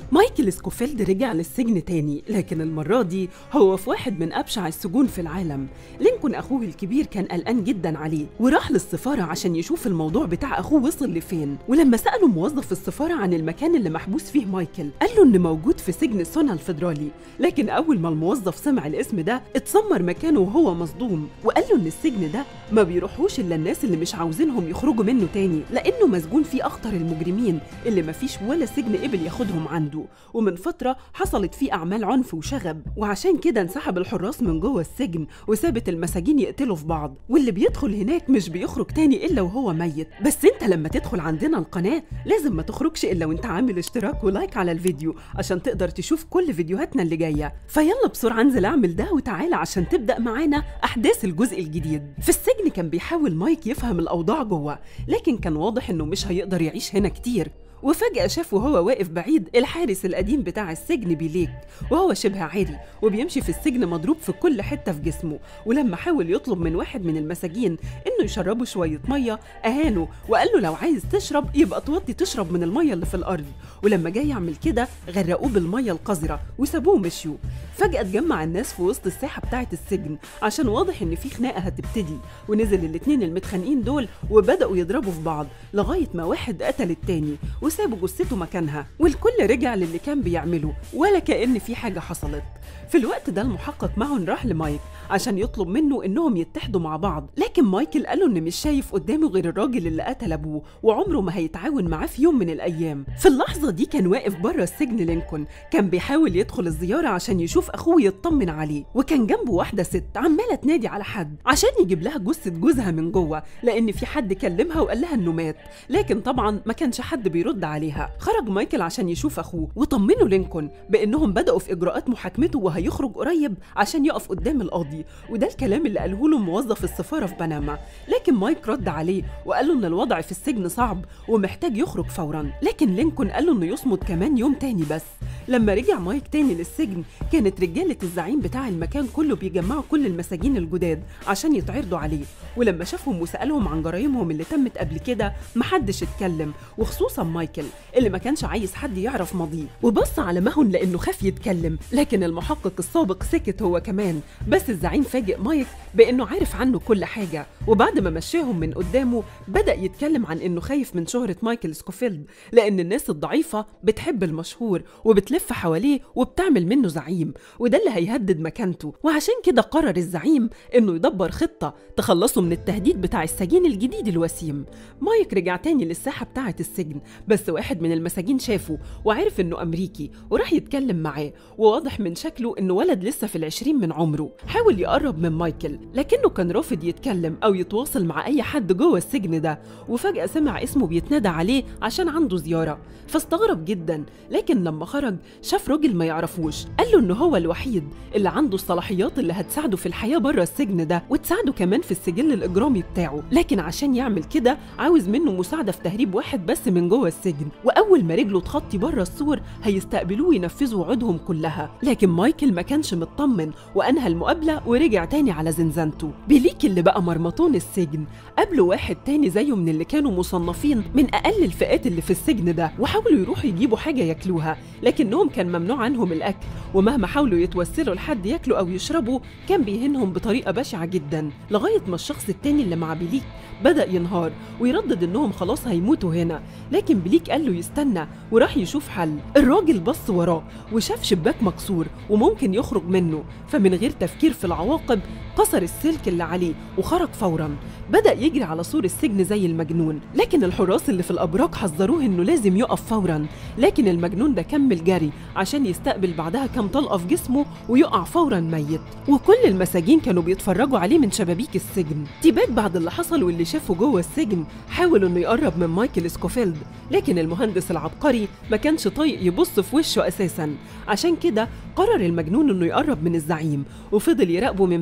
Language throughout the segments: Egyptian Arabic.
مايكل سكوفيلد رجع للسجن تاني لكن المرة دي هو في واحد من أبشع السجون في العالم لينكولن أخوه الكبير كان قلقان جدا عليه وراح للسفارة عشان يشوف الموضوع بتاع أخوه وصل لفين ولما سأله موظف السفارة عن المكان اللي محبوس فيه مايكل قال له إن موجود في سجن سونا الفيدرالي لكن أول ما الموظف سمع الاسم ده اتسمر مكانه وهو مصدوم وقال له إن السجن ده ما بيروحوش إلا الناس اللي مش عاوزينهم يخرجوا منه تاني لأنه مسجون فيه أخطر المجرمين اللي مفيش ولا سجن قبل ياخدهم عنده ومن فترة حصلت فيه أعمال عنف وشغب وعشان كده انسحب الحراس من جوه السجن وسابت المساجين يقتلوا في بعض واللي بيدخل هناك مش بيخرج تاني إلا وهو ميت بس انت لما تدخل عندنا القناة لازم ما تخرجش إلا وانت عامل اشتراك ولايك على الفيديو عشان تقدر تشوف كل فيديوهاتنا اللي جاية فيلا بسرعة انزل اعمل ده وتعالى عشان تبدأ معانا أحداث الجزء الجديد في السجن كان بيحاول مايك يفهم الأوضاع جوه لكن كان واضح إنه مش هيقدر يعيش هنا كتير وفجأة شاف وهو واقف بعيد الحارس القديم بتاع السجن بيليك وهو شبه عاري وبيمشي في السجن مضروب في كل حتة في جسمه ولما حاول يطلب من واحد من المساجين إنه يشربه شوية مية أهانه وقال له لو عايز تشرب يبقى توطي تشرب من المية اللي في الأرض ولما جاي يعمل كده غرقوه بالمية القذرة وسابوه ومشيوا فجأة اتجمع الناس في وسط الساحة بتاعة السجن عشان واضح إن في خناقة هتبتدي ونزل الاتنين المتخانقين دول وبدأوا يضربوا في بعض لغاية ما واحد قتل التاني وسابوا جثته مكانها والكل رجع للي كان بيعمله ولا كأن في حاجة حصلت في الوقت ده المحقق ماهون راح لمايك عشان يطلب منه انهم يتحدوا مع بعض لكن مايكل قاله ان مش شايف قدامه غير الراجل اللي قتل ابوه وعمره ما هيتعاون معاه في يوم من الايام في اللحظه دي كان واقف بره السجن لينكولن كان بيحاول يدخل الزياره عشان يشوف اخوه يطمن عليه وكان جنبه واحده ست عماله تنادي على حد عشان يجيب لها جثه جوزها من جوه لان في حد كلمها وقال لها انه مات لكن طبعا ما كانش حد بيرد عليها خرج مايكل عشان يشوف اخوه وطمنه لينكولن بانهم بداوا في اجراءات محاكمته وهيخرج قريب عشان يقف قدام القاضي وده الكلام اللي قاله له موظف السفاره في بنما لكن مايك رد عليه وقال له ان الوضع في السجن صعب ومحتاج يخرج فورا لكن لينكولن قال له انه يصمد كمان يوم تاني بس لما رجع مايك تاني للسجن كانت رجالة الزعيم بتاع المكان كله بيجمعوا كل المساجين الجداد عشان يتعرضوا عليه ولما شافهم وسألهم عن جرايمهم اللي تمت قبل كده محدش اتكلم وخصوصا مايكل اللي ما كانش عايز حد يعرف ماضيه وبص على ماهون لانه خاف يتكلم لكن المحقق السابق سكت هو كمان بس الزعيم فاجئ مايك بانه عارف عنه كل حاجه وبعد ما مشاهم من قدامه بدا يتكلم عن انه خايف من شهره مايكل سكوفيلد لان الناس الضعيفه بتحب المشهور وبتلف حواليه وبتعمل منه زعيم وده اللي هيهدد مكانته وعشان كده قرر الزعيم انه يدبر خطه تخلصه من التهديد بتاع السجين الجديد الوسيم مايك رجع تاني للساحه بتاعه السجن بس واحد من المساجين شافه وعرف انه امريكي وراح يتكلم معاه وواضح من شكله انه ولد لسه في العشرين من عمره حاول يقرب من مايكل لكنه كان رافض يتكلم او يتواصل مع اي حد جوه السجن ده وفجاه سمع اسمه بيتنادى عليه عشان عنده زياره فاستغرب جدا لكن لما خرج شاف راجل ما يعرفوش قال له انه هو الوحيد اللي عنده الصلاحيات اللي هتساعده في الحياه بره السجن ده وتساعده كمان في السجل الاجرامي بتاعه لكن عشان يعمل كده عاوز منه مساعده في تهريب واحد بس من جوه السجن واول ما رجله تخطي بره السور هيستقبلوه وينفذوا وعودهم كلها لكن مايكل ما كانش مطمن وانهى المقابله ورجع تاني على زنزانته بليك اللي بقى مرمطون السجن قابله واحد تاني زيه من اللي كانوا مصنفين من اقل الفئات اللي في السجن ده وحاولوا يروحوا يجيبوا حاجه ياكلوها لكنهم كان ممنوع عنهم الاكل ومهما حاولوا يتوسلوا لحد ياكلوا او يشربوا كان بيهينهم بطريقه بشعه جدا لغايه ما الشخص التاني اللي مع بليك بدا ينهار ويردد انهم خلاص هيموتوا هنا لكن بليك قال له يستنى وراح يشوف حل الراجل بص وراه وشاف شباك مكسور وممكن يخرج منه فمن غير تفكير في العواقب كسر السلك اللي عليه وخرج فورا بدا يجري على سور السجن زي المجنون لكن الحراس اللي في الابراج حذروه انه لازم يقف فورا لكن المجنون ده كمل جري عشان يستقبل بعدها كام طلقه في جسمه ويقع فورا ميت وكل المساجين كانوا بيتفرجوا عليه من شبابيك السجن تيباك بعد اللي حصل واللي شافه جوه السجن حاول انه يقرب من مايكل سكوفيلد لكن المهندس العبقري ما كانش طايق يبص في وشه اساسا عشان كده قرر المجنون انه يقرب من الزعيم وفضل يراقبه من بعيد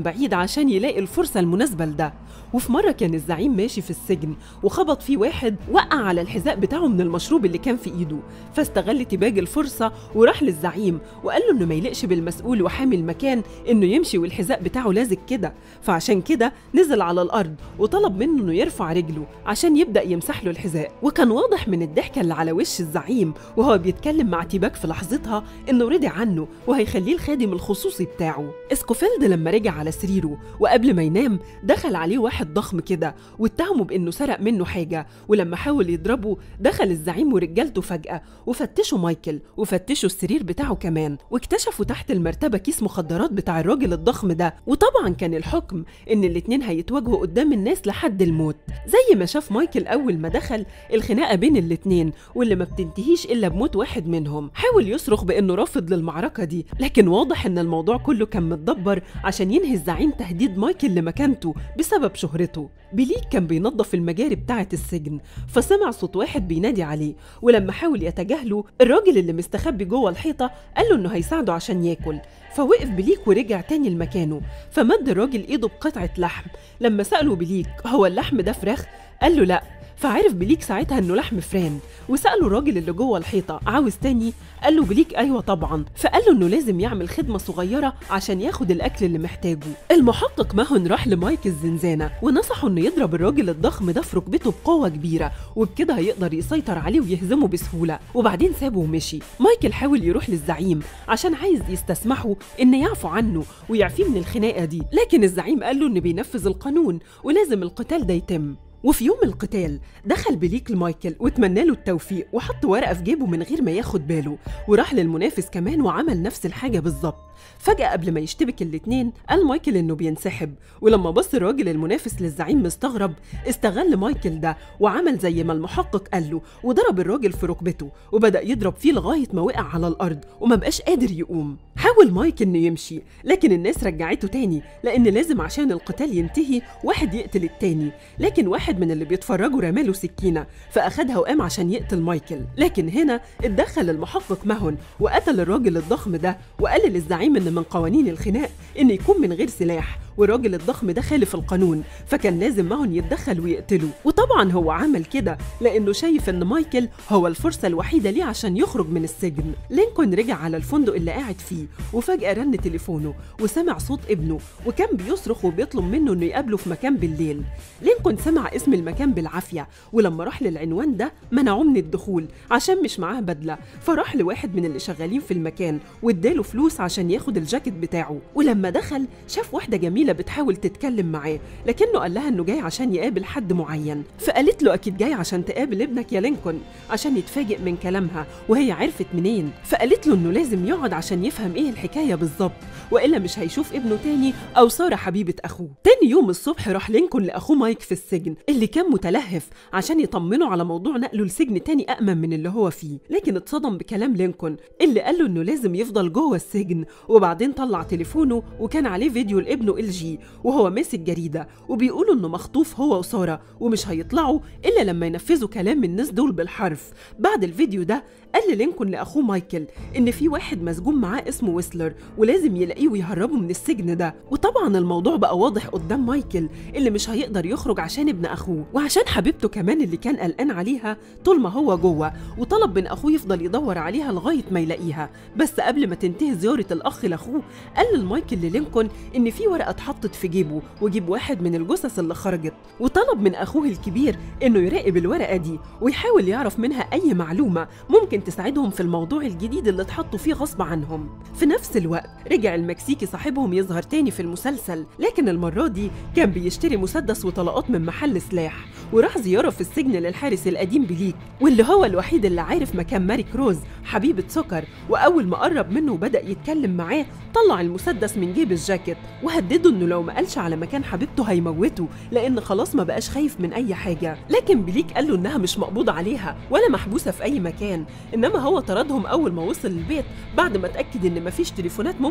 عشان يلاقي الفرصة المناسبة لده وفي مرة كان الزعيم ماشي في السجن وخبط فيه واحد وقع على الحذاء بتاعه من المشروب اللي كان في ايده فاستغل تباج الفرصة وراح للزعيم وقال له انه ما يليقش بالمسؤول وحامي المكان انه يمشي والحذاء بتاعه لازق كده فعشان كده نزل على الارض وطلب منه انه يرفع رجله عشان يبدا يمسح له الحذاء وكان واضح من الضحكه اللي على وش الزعيم وهو بيتكلم مع تيباك في لحظتها انه رضي عنه وهيخليه الخادم الخصوصي بتاعه اسكوفيلد لما رجع على سريره وقبل ما ينام دخل عليه واحد ضخم كده واتهمه بانه سرق منه حاجه ولما حاول يضربه دخل الزعيم ورجالته فجاه وفتشوا مايكل وفتشوا السرير بتاعه كمان واكتشفوا تحت المرتبه كيس مخدرات بتاع الراجل الضخم ده وطبعا كان الحكم ان الاتنين هيتواجهوا قدام الناس لحد الموت زي ما شاف مايكل اول ما دخل الخناقه بين الاتنين واللي ما بتنتهيش الا بموت واحد منهم حاول يصرخ بانه رافض للمعركه دي لكن واضح ان الموضوع كله كان متدبر عشان ينهي الزعيم تهديد مايكل لمكانته بسبب شهرته بليك كان بينظف المجاري بتاعه السجن فسمع صوت واحد بينادي عليه ولما حاول يتجاهله الراجل اللي مستخبي جوه الحيطه قال له انه هيساعده عشان ياكل فوقف بليك ورجع تاني لمكانه فمد الراجل ايده بقطعه لحم لما ساله بليك هو اللحم ده فراخ قال له لا فعرف بليك ساعتها انه لحم فران وساله الراجل اللي جوه الحيطه عاوز تاني قال له بليك ايوه طبعا فقال له انه لازم يعمل خدمه صغيره عشان ياخد الاكل اللي محتاجه المحقق ماهون راح لمايك الزنزانه ونصحه انه يضرب الراجل الضخم ده في ركبته بقوه كبيره وبكده هيقدر يسيطر عليه ويهزمه بسهوله وبعدين سابه ومشي مايكل حاول يروح للزعيم عشان عايز يستسمحه ان يعفو عنه ويعفيه من الخناقه دي لكن الزعيم قال له انه بينفذ القانون ولازم القتال ده يتم وفي يوم القتال دخل بليك لمايكل واتمنى له التوفيق وحط ورقه في جيبه من غير ما ياخد باله وراح للمنافس كمان وعمل نفس الحاجه بالظبط فجأة قبل ما يشتبك الاتنين قال مايكل انه بينسحب ولما بص الراجل المنافس للزعيم مستغرب استغل مايكل ده وعمل زي ما المحقق قال له وضرب الراجل في ركبته وبدأ يضرب فيه لغاية ما وقع على الأرض وما بقاش قادر يقوم حاول مايك انه يمشي لكن الناس رجعته تاني لأن لازم عشان القتال ينتهي واحد يقتل التاني لكن واحد من اللي بيتفرجوا رماله سكينة فأخدها وقام عشان يقتل مايكل لكن هنا اتدخل المحقق ماهون وقتل الراجل الضخم ده وقال للزعيم ان من قوانين الخناق ان يكون من غير سلاح والراجل الضخم ده خالف القانون فكان لازم ماهون يتدخل ويقتله وطبعا هو عمل كده لانه شايف ان مايكل هو الفرصه الوحيده ليه عشان يخرج من السجن لينكولن رجع على الفندق اللي قاعد فيه وفجاه رن تليفونه وسمع صوت ابنه وكان بيصرخ وبيطلب منه انه يقابله في مكان بالليل لينكولن سمع اسم المكان بالعافيه ولما راح للعنوان ده منعوه من الدخول عشان مش معاه بدله فراح لواحد من اللي شغالين في المكان واداله فلوس عشان ياخد الجاكيت بتاعه ولما دخل شاف واحده جميله بتحاول تتكلم معاه لكنه قال لها انه جاي عشان يقابل حد معين فقالت له اكيد جاي عشان تقابل ابنك يا لينكولن عشان يتفاجئ من كلامها وهي عرفت منين فقالت له انه لازم يقعد عشان يفهم ايه الحكايه بالظبط والا مش هيشوف ابنه تاني او ساره حبيبه اخوه تاني يوم الصبح راح لينكولن لاخوه مايك في السجن اللي كان متلهف عشان يطمنه على موضوع نقله لسجن تاني امن من اللي هو فيه لكن اتصدم بكلام لينكولن اللي قال له انه لازم يفضل جوه السجن وبعدين طلع تليفونه وكان عليه فيديو لابنه ال جي وهو ماسك جريده وبيقولوا انه مخطوف هو وساره ومش هيطلعوا الا لما ينفذوا كلام الناس دول بالحرف بعد الفيديو ده قال لينكولن لاخوه مايكل ان في واحد مسجون معاه اسمه ويسلر ولازم يلاقيه ويهربه من السجن ده وطبعا الموضوع بقى واضح قدام مايكل اللي مش هيقدر يخرج عشان ابن اخوه وعشان حبيبته كمان اللي كان قلقان عليها طول ما هو جوه وطلب من اخوه يفضل يدور عليها لغايه ما يلاقيها بس قبل ما تنتهي زياره الاخ لاخوه قال لمايكل للينكولن ان في ورقه اتحطت في جيبه وجيب واحد من الجثث اللي خرجت وطلب من اخوه الكبير انه يراقب الورقه دي ويحاول يعرف منها اي معلومه ممكن تساعدهم في الموضوع الجديد اللي اتحطوا فيه غصب عنهم في نفس الوقت رجع المكسيكي صاحبهم يظهر تاني في المسلسل لكن المره دي كان بيشتري مسدس وطلقات من محل سلاح وراح زياره في السجن للحارس القديم بليك واللي هو الوحيد اللي عارف مكان ماري كروز حبيبه سكر واول ما قرب منه وبدا يتكلم معاه طلع المسدس من جيب الجاكيت وهدده انه لو ما قالش على مكان حبيبته هيموته لان خلاص ما بقاش خايف من اي حاجه لكن بليك قال له انها مش مقبوض عليها ولا محبوسه في اي مكان انما هو طردهم اول ما وصل البيت بعد ما اتاكد ان مفيش تليفونات ممكن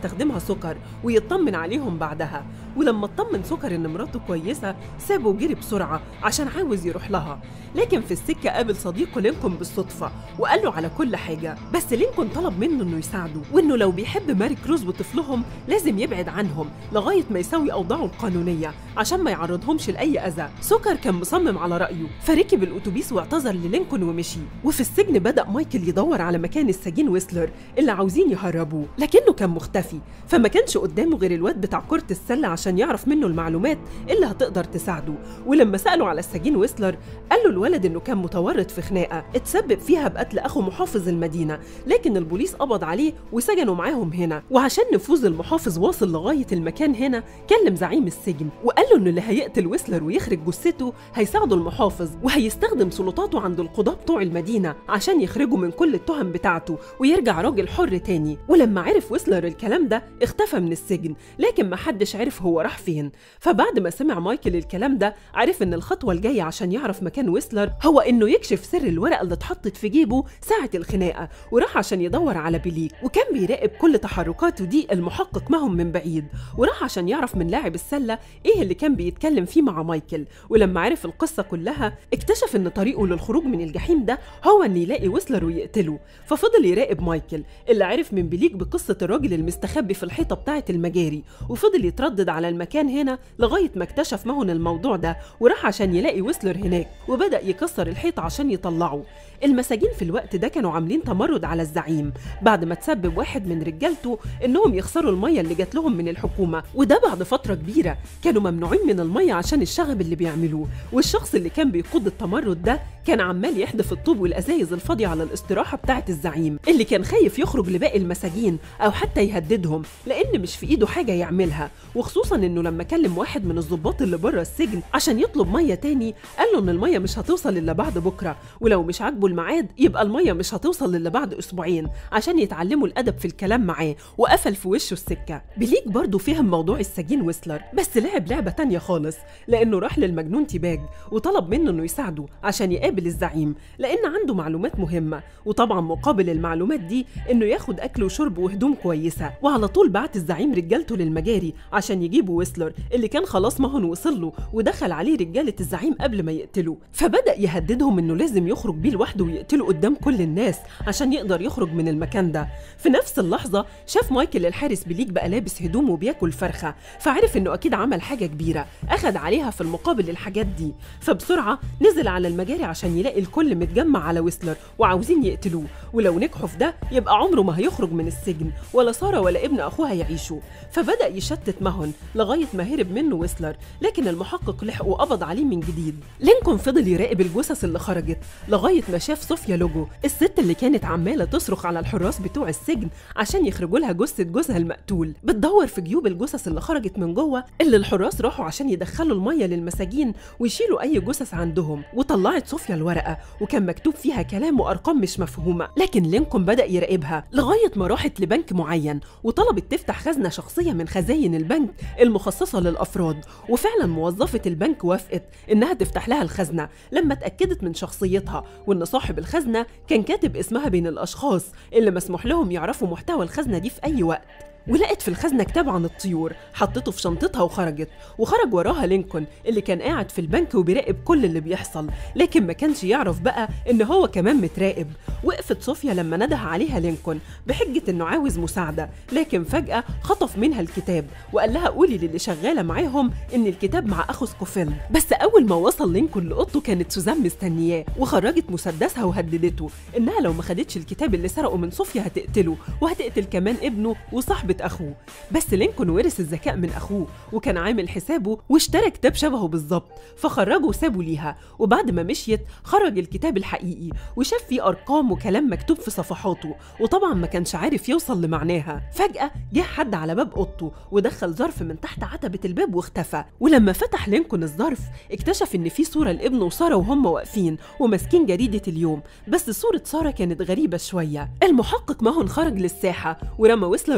يستخدمها سكر ويطمن عليهم بعدها ولما اطمن سكر ان مراته كويسه سابه وجري بسرعه عشان عاوز يروح لها لكن في السكه قابل صديقه لينكولن بالصدفه وقال له على كل حاجه بس لينكولن طلب منه انه يساعده وانه لو بيحب ماري كروز وطفلهم لازم يبعد عنهم لغايه ما يسوي اوضاعه القانونيه عشان ما يعرضهمش لاي اذى سكر كان مصمم على رايه فركب الاتوبيس واعتذر للينكولن ومشي وفي السجن بدا مايكل يدور على مكان السجين ويسلر اللي عاوزين يهربوه لكنه كان مختفي فما كانش قدامه غير الواد بتاع كرة السلة عشان يعرف منه المعلومات اللي هتقدر تساعده ولما سأله على السجين ويسلر قال له الولد انه كان متورط في خناقة اتسبب فيها بقتل اخو محافظ المدينة لكن البوليس قبض عليه وسجنوا معاهم هنا وعشان نفوذ المحافظ واصل لغاية المكان هنا كلم زعيم السجن وقال له انه اللي هيقتل ويسلر ويخرج جثته هيساعده المحافظ وهيستخدم سلطاته عند القضاة بتوع المدينة عشان يخرجوا من كل التهم بتاعته ويرجع راجل حر تاني ولما عرف ويسلر الكلام ده اختفى من السجن لكن محدش عرف هو راح فين فبعد ما سمع مايكل الكلام ده عرف ان الخطوة الجاية عشان يعرف مكان ويسلر هو انه يكشف سر الورقة اللي اتحطت في جيبه ساعة الخناقة وراح عشان يدور على بليك وكان بيراقب كل تحركاته دي المحقق معهم من بعيد وراح عشان يعرف من لاعب السلة ايه اللي كان بيتكلم فيه مع مايكل ولما عرف القصة كلها اكتشف ان طريقه للخروج من الجحيم ده هو ان يلاقي ويسلر ويقتله ففضل يراقب مايكل اللي عرف من بليك بقصة الراجل المستخبي في الحيطة بتاعة المجاري وفضل يتردد على المكان هنا لغاية ما اكتشف مهن الموضوع ده وراح عشان يلاقي ويسلر هناك وبدأ يكسر الحيطة عشان يطلعه المساجين في الوقت ده كانوا عاملين تمرد على الزعيم بعد ما تسبب واحد من رجالته انهم يخسروا الميه اللي جات لهم من الحكومه وده بعد فتره كبيره كانوا ممنوعين من الميه عشان الشغب اللي بيعملوه والشخص اللي كان بيقود التمرد ده كان عمال يحدف الطوب والازايز الفاضيه على الاستراحه بتاعه الزعيم اللي كان خايف يخرج لباقي المساجين او حتى يهددهم لان مش في ايده حاجه يعملها وخصوصا انه لما كلم واحد من الضباط اللي بره السجن عشان يطلب ميه تاني قال له ان الميه مش هتوصل الا بعد بكره ولو مش عاجبه الميعاد يبقى الميه مش هتوصل الا بعد اسبوعين عشان يتعلموا الادب في الكلام معاه وقفل في وشه السكه بليك برضه فهم موضوع السجين ويسلر بس لعب لعبه تانية خالص لانه راح للمجنون تيباج وطلب منه انه يساعده عشان يقابل الزعيم لان عنده معلومات مهمه وطبعا مقابل المعلومات دي انه ياخد اكل وشرب وهدوم كويسه وعلى طول بعت الزعيم رجالته للمجاري عشان يجيبوا ويسلر اللي كان خلاص مهن وصل له ودخل عليه رجاله الزعيم قبل ما يقتله فبدا يهددهم انه لازم يخرج بيه لوحده ويقتله قدام كل الناس عشان يقدر يخرج من المكان ده في نفس اللحظه شاف مايكل الحارس بليك بقى لابس هدوم وبياكل فرخه فعرف انه اكيد عمل حاجه كبيره اخد عليها في المقابل الحاجات دي فبسرعه نزل على المجاري عشان يلاقي الكل متجمع على ويسلر وعاوزين يقتلوه ولو نجحوا في ده يبقى عمره ما هيخرج من السجن ولا ساره ولا ابن اخوها يعيشوا فبدا يشتت مهن لغايه ما هرب منه ويسلر لكن المحقق لحق وقبض عليه من جديد لينكولن فضل يراقب الجثث اللي خرجت لغايه ما شاف صوفيا لوجو الست اللي كانت عماله تصرخ على الحراس بتوع السجن عشان يخرجوا لها جثه جوزها المقتول بتدور في جيوب الجثث اللي خرجت من جوه اللي الحراس راحوا عشان يدخلوا الميه للمساجين ويشيلوا اي جثث عندهم وطلعت صوفيا الورقه وكان مكتوب فيها كلام وارقام مش مفهومه لكن لينكولن بدا يراقبها لغايه ما راحت لبنك معين وطلبت تفتح خزنه شخصيه من خزاين البنك المخصصه للافراد وفعلا موظفه البنك وافقت انها تفتح لها الخزنه لما اتاكدت من شخصيتها وان صاحب الخزنه كان كاتب اسمها بين الاشخاص اللي مسموح لهم يعرفوا محتوى الخزنه دي في اي وقت ولقت في الخزنة كتاب عن الطيور حطته في شنطتها وخرجت وخرج وراها لينكولن اللي كان قاعد في البنك وبيراقب كل اللي بيحصل لكن ما كانش يعرف بقى ان هو كمان متراقب وقفت صوفيا لما نده عليها لينكولن بحجة انه عاوز مساعدة لكن فجأة خطف منها الكتاب وقال لها قولي للي شغالة معاهم ان الكتاب مع اخو سكوفيل بس اول ما وصل لينكولن لاوضته كانت سوزان مستنياه وخرجت مسدسها وهددته انها لو ما خدتش الكتاب اللي سرقه من صوفيا هتقتله وهتقتل كمان ابنه وصاحبة اخوه بس لينكولن ورث الذكاء من اخوه وكان عامل حسابه واشترى كتاب شبهه بالظبط فخرجه وسابه ليها وبعد ما مشيت خرج الكتاب الحقيقي وشاف فيه ارقام وكلام مكتوب في صفحاته وطبعا ما كانش عارف يوصل لمعناها فجاه جه حد على باب اوضته ودخل ظرف من تحت عتبه الباب واختفى ولما فتح لينكولن الظرف اكتشف ان في صوره لابنه وساره وهم واقفين وماسكين جريده اليوم بس صوره ساره كانت غريبه شويه المحقق ماهون خرج للساحه ورمى ويسلر قدامه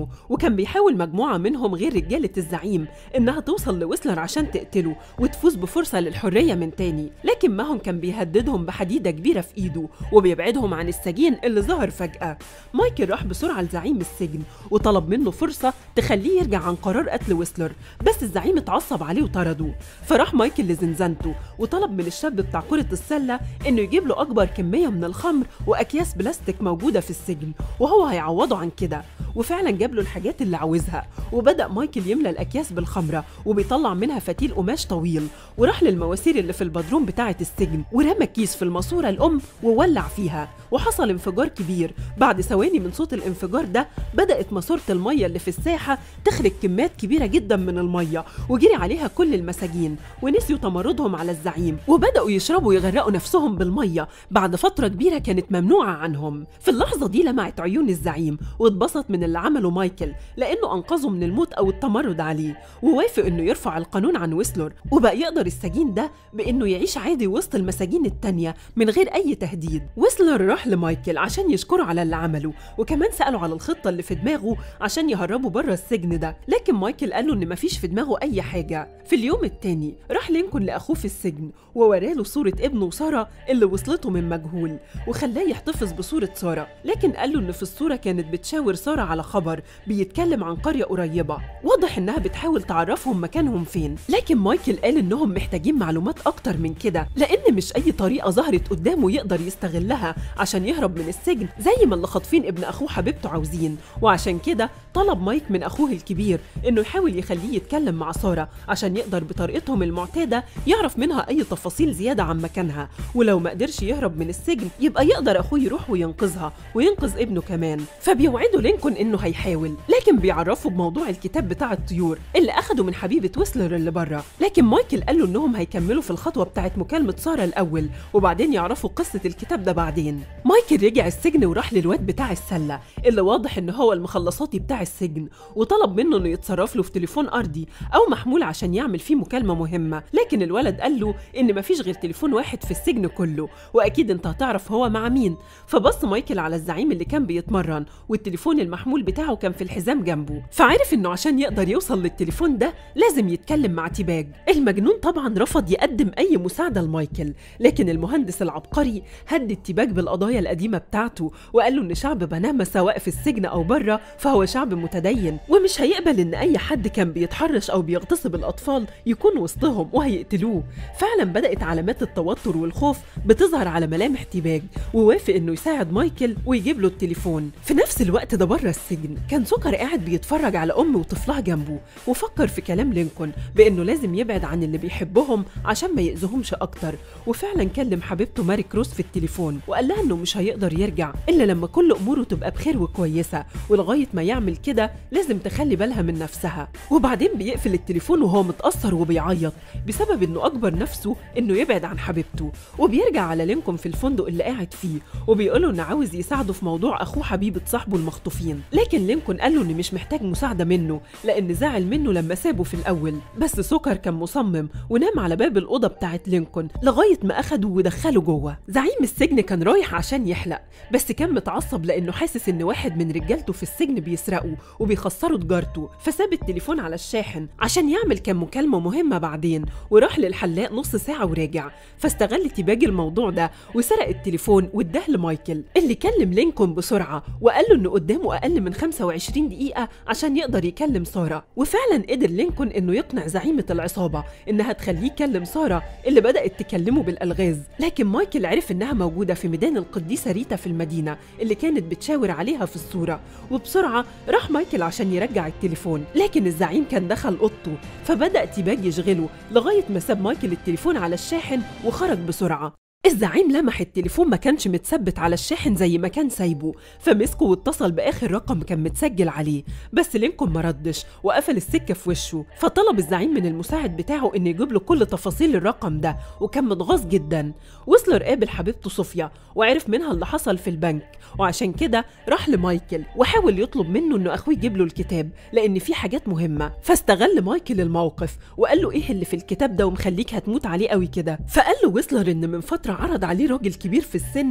قدامه وكان بيحاول مجموعة منهم غير رجالة الزعيم إنها توصل لويسلر عشان تقتله وتفوز بفرصة للحرية من تاني لكن ماهم كان بيهددهم بحديدة كبيرة في إيده وبيبعدهم عن السجين اللي ظهر فجأة مايكل راح بسرعة لزعيم السجن وطلب منه فرصة تخليه يرجع عن قرار قتل ويسلر بس الزعيم اتعصب عليه وطرده فراح مايكل لزنزانته وطلب من الشاب بتاع كرة السلة إنه يجيب له أكبر كمية من الخمر وأكياس بلاستيك موجودة في السجن وهو هيعوضه عن كده وفعلا جاب له الحاجات اللي عاوزها وبدأ مايكل يملى الأكياس بالخمرة وبيطلع منها فتيل قماش طويل وراح للمواسير اللي في البدروم بتاعة السجن ورمى الكيس في الماسورة الأم وولع فيها وحصل انفجار كبير بعد ثواني من صوت الانفجار ده بدأت ماسورة المية اللي في الساحة تخرج كميات كبيرة جدا من المية وجري عليها كل المساجين ونسيوا تمردهم على الزعيم وبدأوا يشربوا ويغرقوا نفسهم بالمية بعد فترة كبيرة كانت ممنوعة عنهم في اللحظة دي لمعت عيون الزعيم واتبسط من اللي عمله مايكل لأنه أنقذه من الموت أو التمرد عليه ووافق إنه يرفع القانون عن ويسلر وبقى يقدر السجين ده بإنه يعيش عادي وسط المساجين التانية من غير أي تهديد ويسلر راح لمايكل عشان يشكره على اللي عمله وكمان سأله على الخطة اللي في دماغه عشان يهربوا بره السجن ده لكن مايكل قال له إن مفيش في دماغه أي حاجة في اليوم التاني راح لينكولن لأخوه في السجن ووراله صورة ابنه سارة اللي وصلته من مجهول وخلاه يحتفظ بصورة سارة لكن قال له إن في الصورة كانت بتشاور سارة على خبر بيتكلم عن قرية قريبة واضح إنها بتحاول تعرفهم مكانهم فين لكن مايكل قال إنهم محتاجين معلومات أكتر من كده لأن مش أي طريقة ظهرت قدامه يقدر يستغلها عشان يهرب من السجن زي ما اللي خاطفين ابن أخوه حبيبته عاوزين وعشان كده طلب مايك من أخوه الكبير إنه يحاول يخليه يتكلم مع سارة عشان يقدر بطريقتهم المعتادة يعرف منها أي تفاصيل زيادة عن مكانها ولو ما قدرش يهرب من السجن يبقى يقدر أخوه يروح وينقذها وينقذ ابنه كمان فبيوعدوا لينكولن إنه هيحاول لكن بيعرفوا بموضوع الكتاب بتاع الطيور اللي أخده من حبيبة ويسلر اللي بره لكن مايكل قال له إنهم هيكملوا في الخطوة بتاعت مكالمة سارة الأول وبعدين يعرفوا قصة الكتاب ده بعدين مايكل رجع السجن وراح للواد بتاع السلة اللي واضح إن هو المخلصاتي بتاع السجن وطلب منه إنه يتصرف له في تليفون أرضي أو محمول عشان يعمل فيه مكالمة مهمة لكن الولد قال له إن مفيش غير تليفون واحد في السجن كله وأكيد أنت هتعرف هو مع مين فبص مايكل على الزعيم اللي كان بيتمرن والتليفون المحمول بتاعه كان في الحزام جنبه فعرف إنه عشان يقدر يوصل للتليفون ده لازم يتكلم مع تيباج المجنون طبعا رفض يقدم أي مساعدة لمايكل لكن المهندس العبقري هدد تيباج بالقضايا القديمة بتاعته وقال له إن شعب بنما سواء في السجن أو بره فهو شعب متدين ومش هيقبل إن أي حد كان بيتحرش أو بيغتصب الأطفال يكون وسطهم وهيقتلوه فعلا بدأت علامات التوتر والخوف بتظهر على ملامح تيباج ووافق إنه يساعد مايكل ويجيب له التليفون في نفس الوقت ده بره السجن كان سكر قاعد بيتفرج على أم وطفلها جنبه وفكر في كلام لينكولن بإنه لازم يبعد عن اللي بيحبهم عشان ما يأذوهمش أكتر وفعلا كلم حبيبته ماري كروس في التليفون وقال لها إنه مش هيقدر يرجع إلا لما كل أموره تبقى بخير وكويسة ولغاية ما يعمل كده لازم تخلي بالها من نفسها وبعدين بيقفل التليفون وهو متأثر وبيعيط بسبب إنه أجبر نفسه إنه يبعد عن حبيبته وبيرجع على لينكولن في الفندق اللي قاعد فيه وبيقوله إنه عاوز يساعده في موضوع أخوه حبيبة صاحبه المخطوفين لكن لينكولن قال له إنه مش محتاج مساعدة منه لأن زعل منه لما سابه في الأول بس سكر كان مصمم ونام على باب الأوضة بتاعت لينكولن لغاية ما أخده ودخله جوه زعيم السجن كان رايح عشان يحلق بس كان متعصب لأنه حاسس إن واحد من رجالته في السجن بيسرقه وبيخسروا تجارته فساب التليفون على الشاحن عشان يعمل كام مكالمة مهمة بعدين وراح للحلاق نص ساعة ورجع فاستغل تيباج الموضوع ده وسرق التليفون واداه لمايكل اللي كلم لينكولن بسرعة وقال له إنه قدامه أقل من 25 دقيقة عشان يقدر يكلم سارة وفعلا قدر لينكولن إنه يقنع زعيمة العصابة إنها تخليه يكلم سارة اللي بدأت تكلمه بالألغاز لكن مايكل عرف إنها موجودة في ميدان القديسة ريتا في المدينة اللي كانت بتشاور عليها في الصورة وبسرعة راح مايكل عشان يرجع التليفون لكن الزعيم كان دخل أوضته فبدأ تيباج يشغله لغاية ما ساب مايكل التليفون على الشاحن وخرج بسرعة الزعيم لمح التليفون ما كانش متثبت على الشاحن زي ما كان سايبه فمسكه واتصل باخر رقم كان متسجل عليه بس لينكولن ما ردش وقفل السكه في وشه فطلب الزعيم من المساعد بتاعه انه يجيب له كل تفاصيل الرقم ده وكان متغاظ جدا وصلر قابل حبيبته صوفيا وعرف منها اللي حصل في البنك وعشان كده راح لمايكل وحاول يطلب منه انه اخوه يجيب له الكتاب لان في حاجات مهمه فاستغل مايكل الموقف وقال له ايه اللي في الكتاب ده ومخليك هتموت عليه قوي كده فقال له ويسلر ان من فتره عرض عليه راجل كبير في السن انه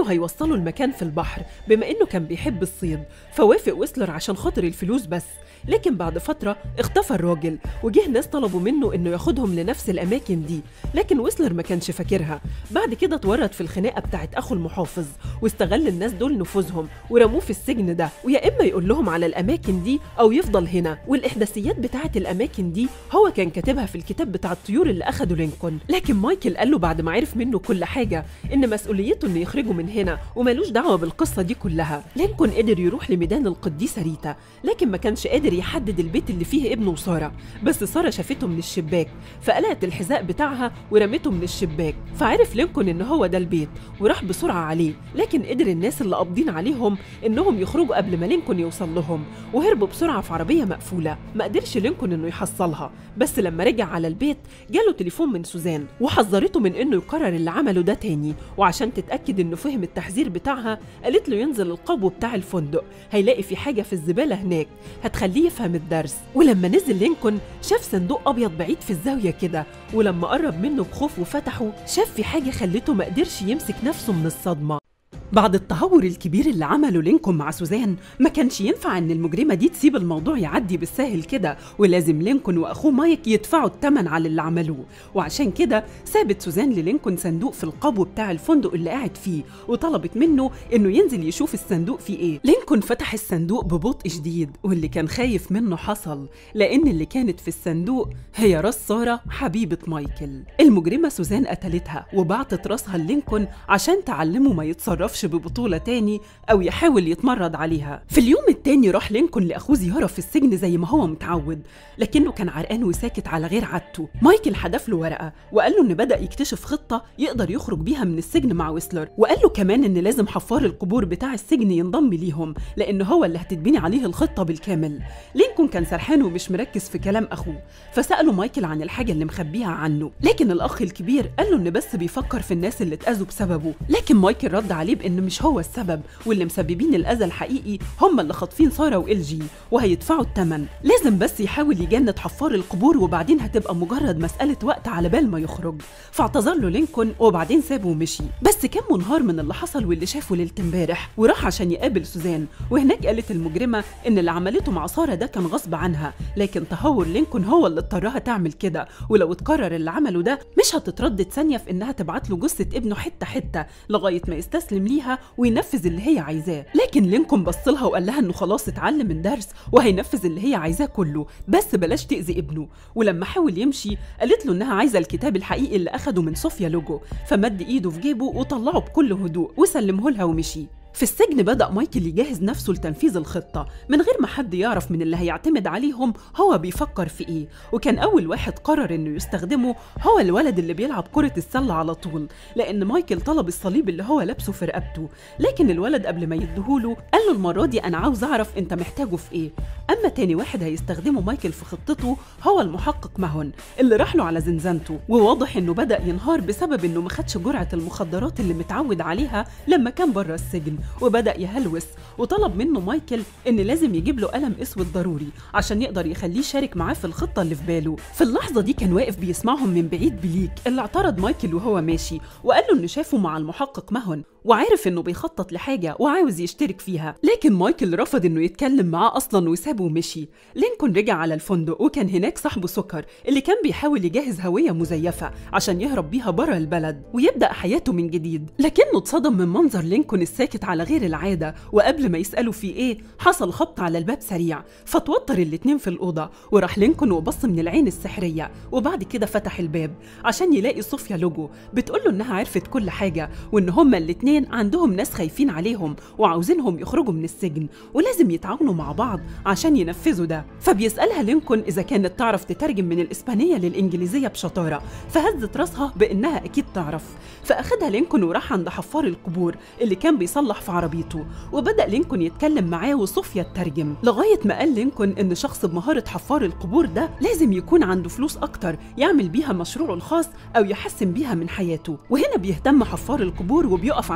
وكانوا هيوصلوا المكان في البحر بما إنه كان بيحب الصيد فوافق ويسلر عشان خاطر الفلوس بس لكن بعد فترة اختفى الراجل وجه ناس طلبوا منه انه ياخدهم لنفس الاماكن دي لكن ويسلر ما كانش فاكرها بعد كده اتورط في الخناقة بتاعت اخو المحافظ واستغل الناس دول نفوذهم ورموه في السجن ده ويا اما يقول لهم على الاماكن دي او يفضل هنا والاحداثيات بتاعت الاماكن دي هو كان كاتبها في الكتاب بتاع الطيور اللي اخده لينكولن لكن مايكل قال له بعد ما عرف منه كل حاجة ان مسؤوليته انه يخرجه من هنا ومالوش دعوة بالقصة دي كلها لينكولن قدر يروح لميدان القديسة ريتا لكن ما كانش قادر يحدد البيت اللي فيه ابنه وسارة بس سارة شافته من الشباك فقلعت الحذاء بتاعها ورمته من الشباك فعرف لينكولن ان هو ده البيت وراح بسرعة عليه لكن قدر الناس اللي قابضين عليهم انهم يخرجوا قبل ما لينكولن يوصل لهم وهربوا بسرعة في عربية مقفولة ما قدرش لينكولن انه يحصلها بس لما رجع على البيت جاله تليفون من سوزان وحذرته من انه يكرر اللي عمله ده تاني وعشان تتأكد انه فهم التحذير بتاعها قالت له ينزل القبو بتاع الفندق هيلاقي في حاجة في الزبالة هناك هتخليه يفهم الدرس ولما نزل لينكولن شاف صندوق ابيض بعيد في الزاويه كده ولما قرب منه بخوف وفتحه شاف في حاجه خلته ما قدرش يمسك نفسه من الصدمه بعد التهور الكبير اللي عمله لينكولن مع سوزان ما كانش ينفع ان المجرمه دي تسيب الموضوع يعدي بالساهل كده ولازم لينكولن واخوه مايك يدفعوا الثمن على اللي عملوه وعشان كده سابت سوزان للينكولن صندوق في القبو بتاع الفندق اللي قاعد فيه وطلبت منه انه ينزل يشوف الصندوق فيه ايه لينكولن فتح الصندوق ببطء شديد واللي كان خايف منه حصل لان اللي كانت في الصندوق هي راس ساره حبيبه مايكل المجرمه سوزان قتلتها وبعتت راسها للينكولن عشان تعلمه ما يتصرفش ببطولة تاني أو يحاول يتمرد عليها في اليوم التاني راح لينكولن لأخوه زيارة في السجن زي ما هو متعود لكنه كان عرقان وساكت على غير عادته مايكل حدف له ورقة وقال له إن بدأ يكتشف خطة يقدر يخرج بيها من السجن مع ويسلر وقال له كمان إن لازم حفار القبور بتاع السجن ينضم ليهم لأن هو اللي هتتبني عليه الخطة بالكامل لينكولن كان سرحان ومش مركز في كلام أخوه فسأله مايكل عن الحاجة اللي مخبيها عنه لكن الأخ الكبير قال له إن بس بيفكر في الناس اللي اتأذوا بسببه لكن مايكل رد عليه بإن مش هو السبب واللي مسببين الأذى الحقيقي هم اللي خاطفين سارة وإل جي وهيدفعوا الثمن لازم بس يحاول يجند حفار القبور وبعدين هتبقى مجرد مسألة وقت على بال ما يخرج فاعتذر له لينكولن وبعدين سابه ومشي بس كان منهار من اللي حصل واللي شافه ليلة امبارح وراح عشان يقابل سوزان وهناك قالت المجرمة إن اللي عملته مع سارة ده كان غصب عنها لكن تهور لينكولن هو اللي اضطرها تعمل كده ولو اتكرر اللي عمله ده مش هتتردد ثانية في إنها تبعت له جثة ابنه حتة حتة لغاية ما يستسلم ليها وينفذ اللي هي عايزاه لكن لينكولن بص لها وقال لها انه خلاص اتعلم من درس وهينفذ اللي هي عايزاه كله بس بلاش تاذي ابنه ولما حاول يمشي قالت له انها عايزه الكتاب الحقيقي اللي اخده من صوفيا لوجو فمد ايده في جيبه وطلعه بكل هدوء وسلمه لها ومشي في السجن بدأ مايكل يجهز نفسه لتنفيذ الخطة من غير ما حد يعرف من اللي هيعتمد عليهم هو بيفكر في ايه وكان أول واحد قرر انه يستخدمه هو الولد اللي بيلعب كرة السلة على طول لأن مايكل طلب الصليب اللي هو لابسه في رقبته لكن الولد قبل ما يديهوله قال له المرة دي أنا عاوز أعرف أنت محتاجه في ايه أما تاني واحد هيستخدمه مايكل في خطته هو المحقق ماهون اللي راح له على زنزانته وواضح انه بدأ ينهار بسبب انه ما خدش جرعة المخدرات اللي متعود عليها لما كان بره السجن وبدأ يهلوس وطلب منه مايكل إن لازم يجيب له قلم أسود ضروري عشان يقدر يخليه يشارك معاه في الخطة اللي في باله في اللحظة دي كان واقف بيسمعهم من بعيد بليك اللي اعترض مايكل وهو ماشي وقال له إنه شافه مع المحقق ماهون وعارف إنه بيخطط لحاجة وعاوز يشترك فيها لكن مايكل رفض إنه يتكلم معاه أصلا وسابه ومشي لينكولن رجع على الفندق وكان هناك صاحبه سكر اللي كان بيحاول يجهز هوية مزيفة عشان يهرب بيها بره البلد ويبدأ حياته من جديد لكنه اتصدم من منظر لينكولن الساكت على غير العادة وقبل ما يسألوا في إيه حصل خبط على الباب سريع فتوتر الاتنين في الأوضة وراح لينكولن وبص من العين السحرية وبعد كده فتح الباب عشان يلاقي صوفيا لوجو بتقوله إنها عرفت كل حاجة وإن هما الاتنين عندهم ناس خايفين عليهم وعاوزينهم يخرجوا من السجن ولازم يتعاونوا مع بعض عشان ينفذوا ده فبيسألها لينكولن إذا كانت تعرف تترجم من الإسبانية للإنجليزية بشطارة فهزت راسها بإنها أكيد تعرف فأخدها لينكولن وراح عند حفار القبور اللي كان بيصلح في عربيته وبدأ لينكولن يتكلم معاه وصوفيا تترجم لغاية ما قال لينكولن إن شخص بمهارة حفار القبور ده لازم يكون عنده فلوس أكتر يعمل بيها مشروعه الخاص أو يحسن بيها من حياته وهنا بيهتم حفار القبور وبيقف عشان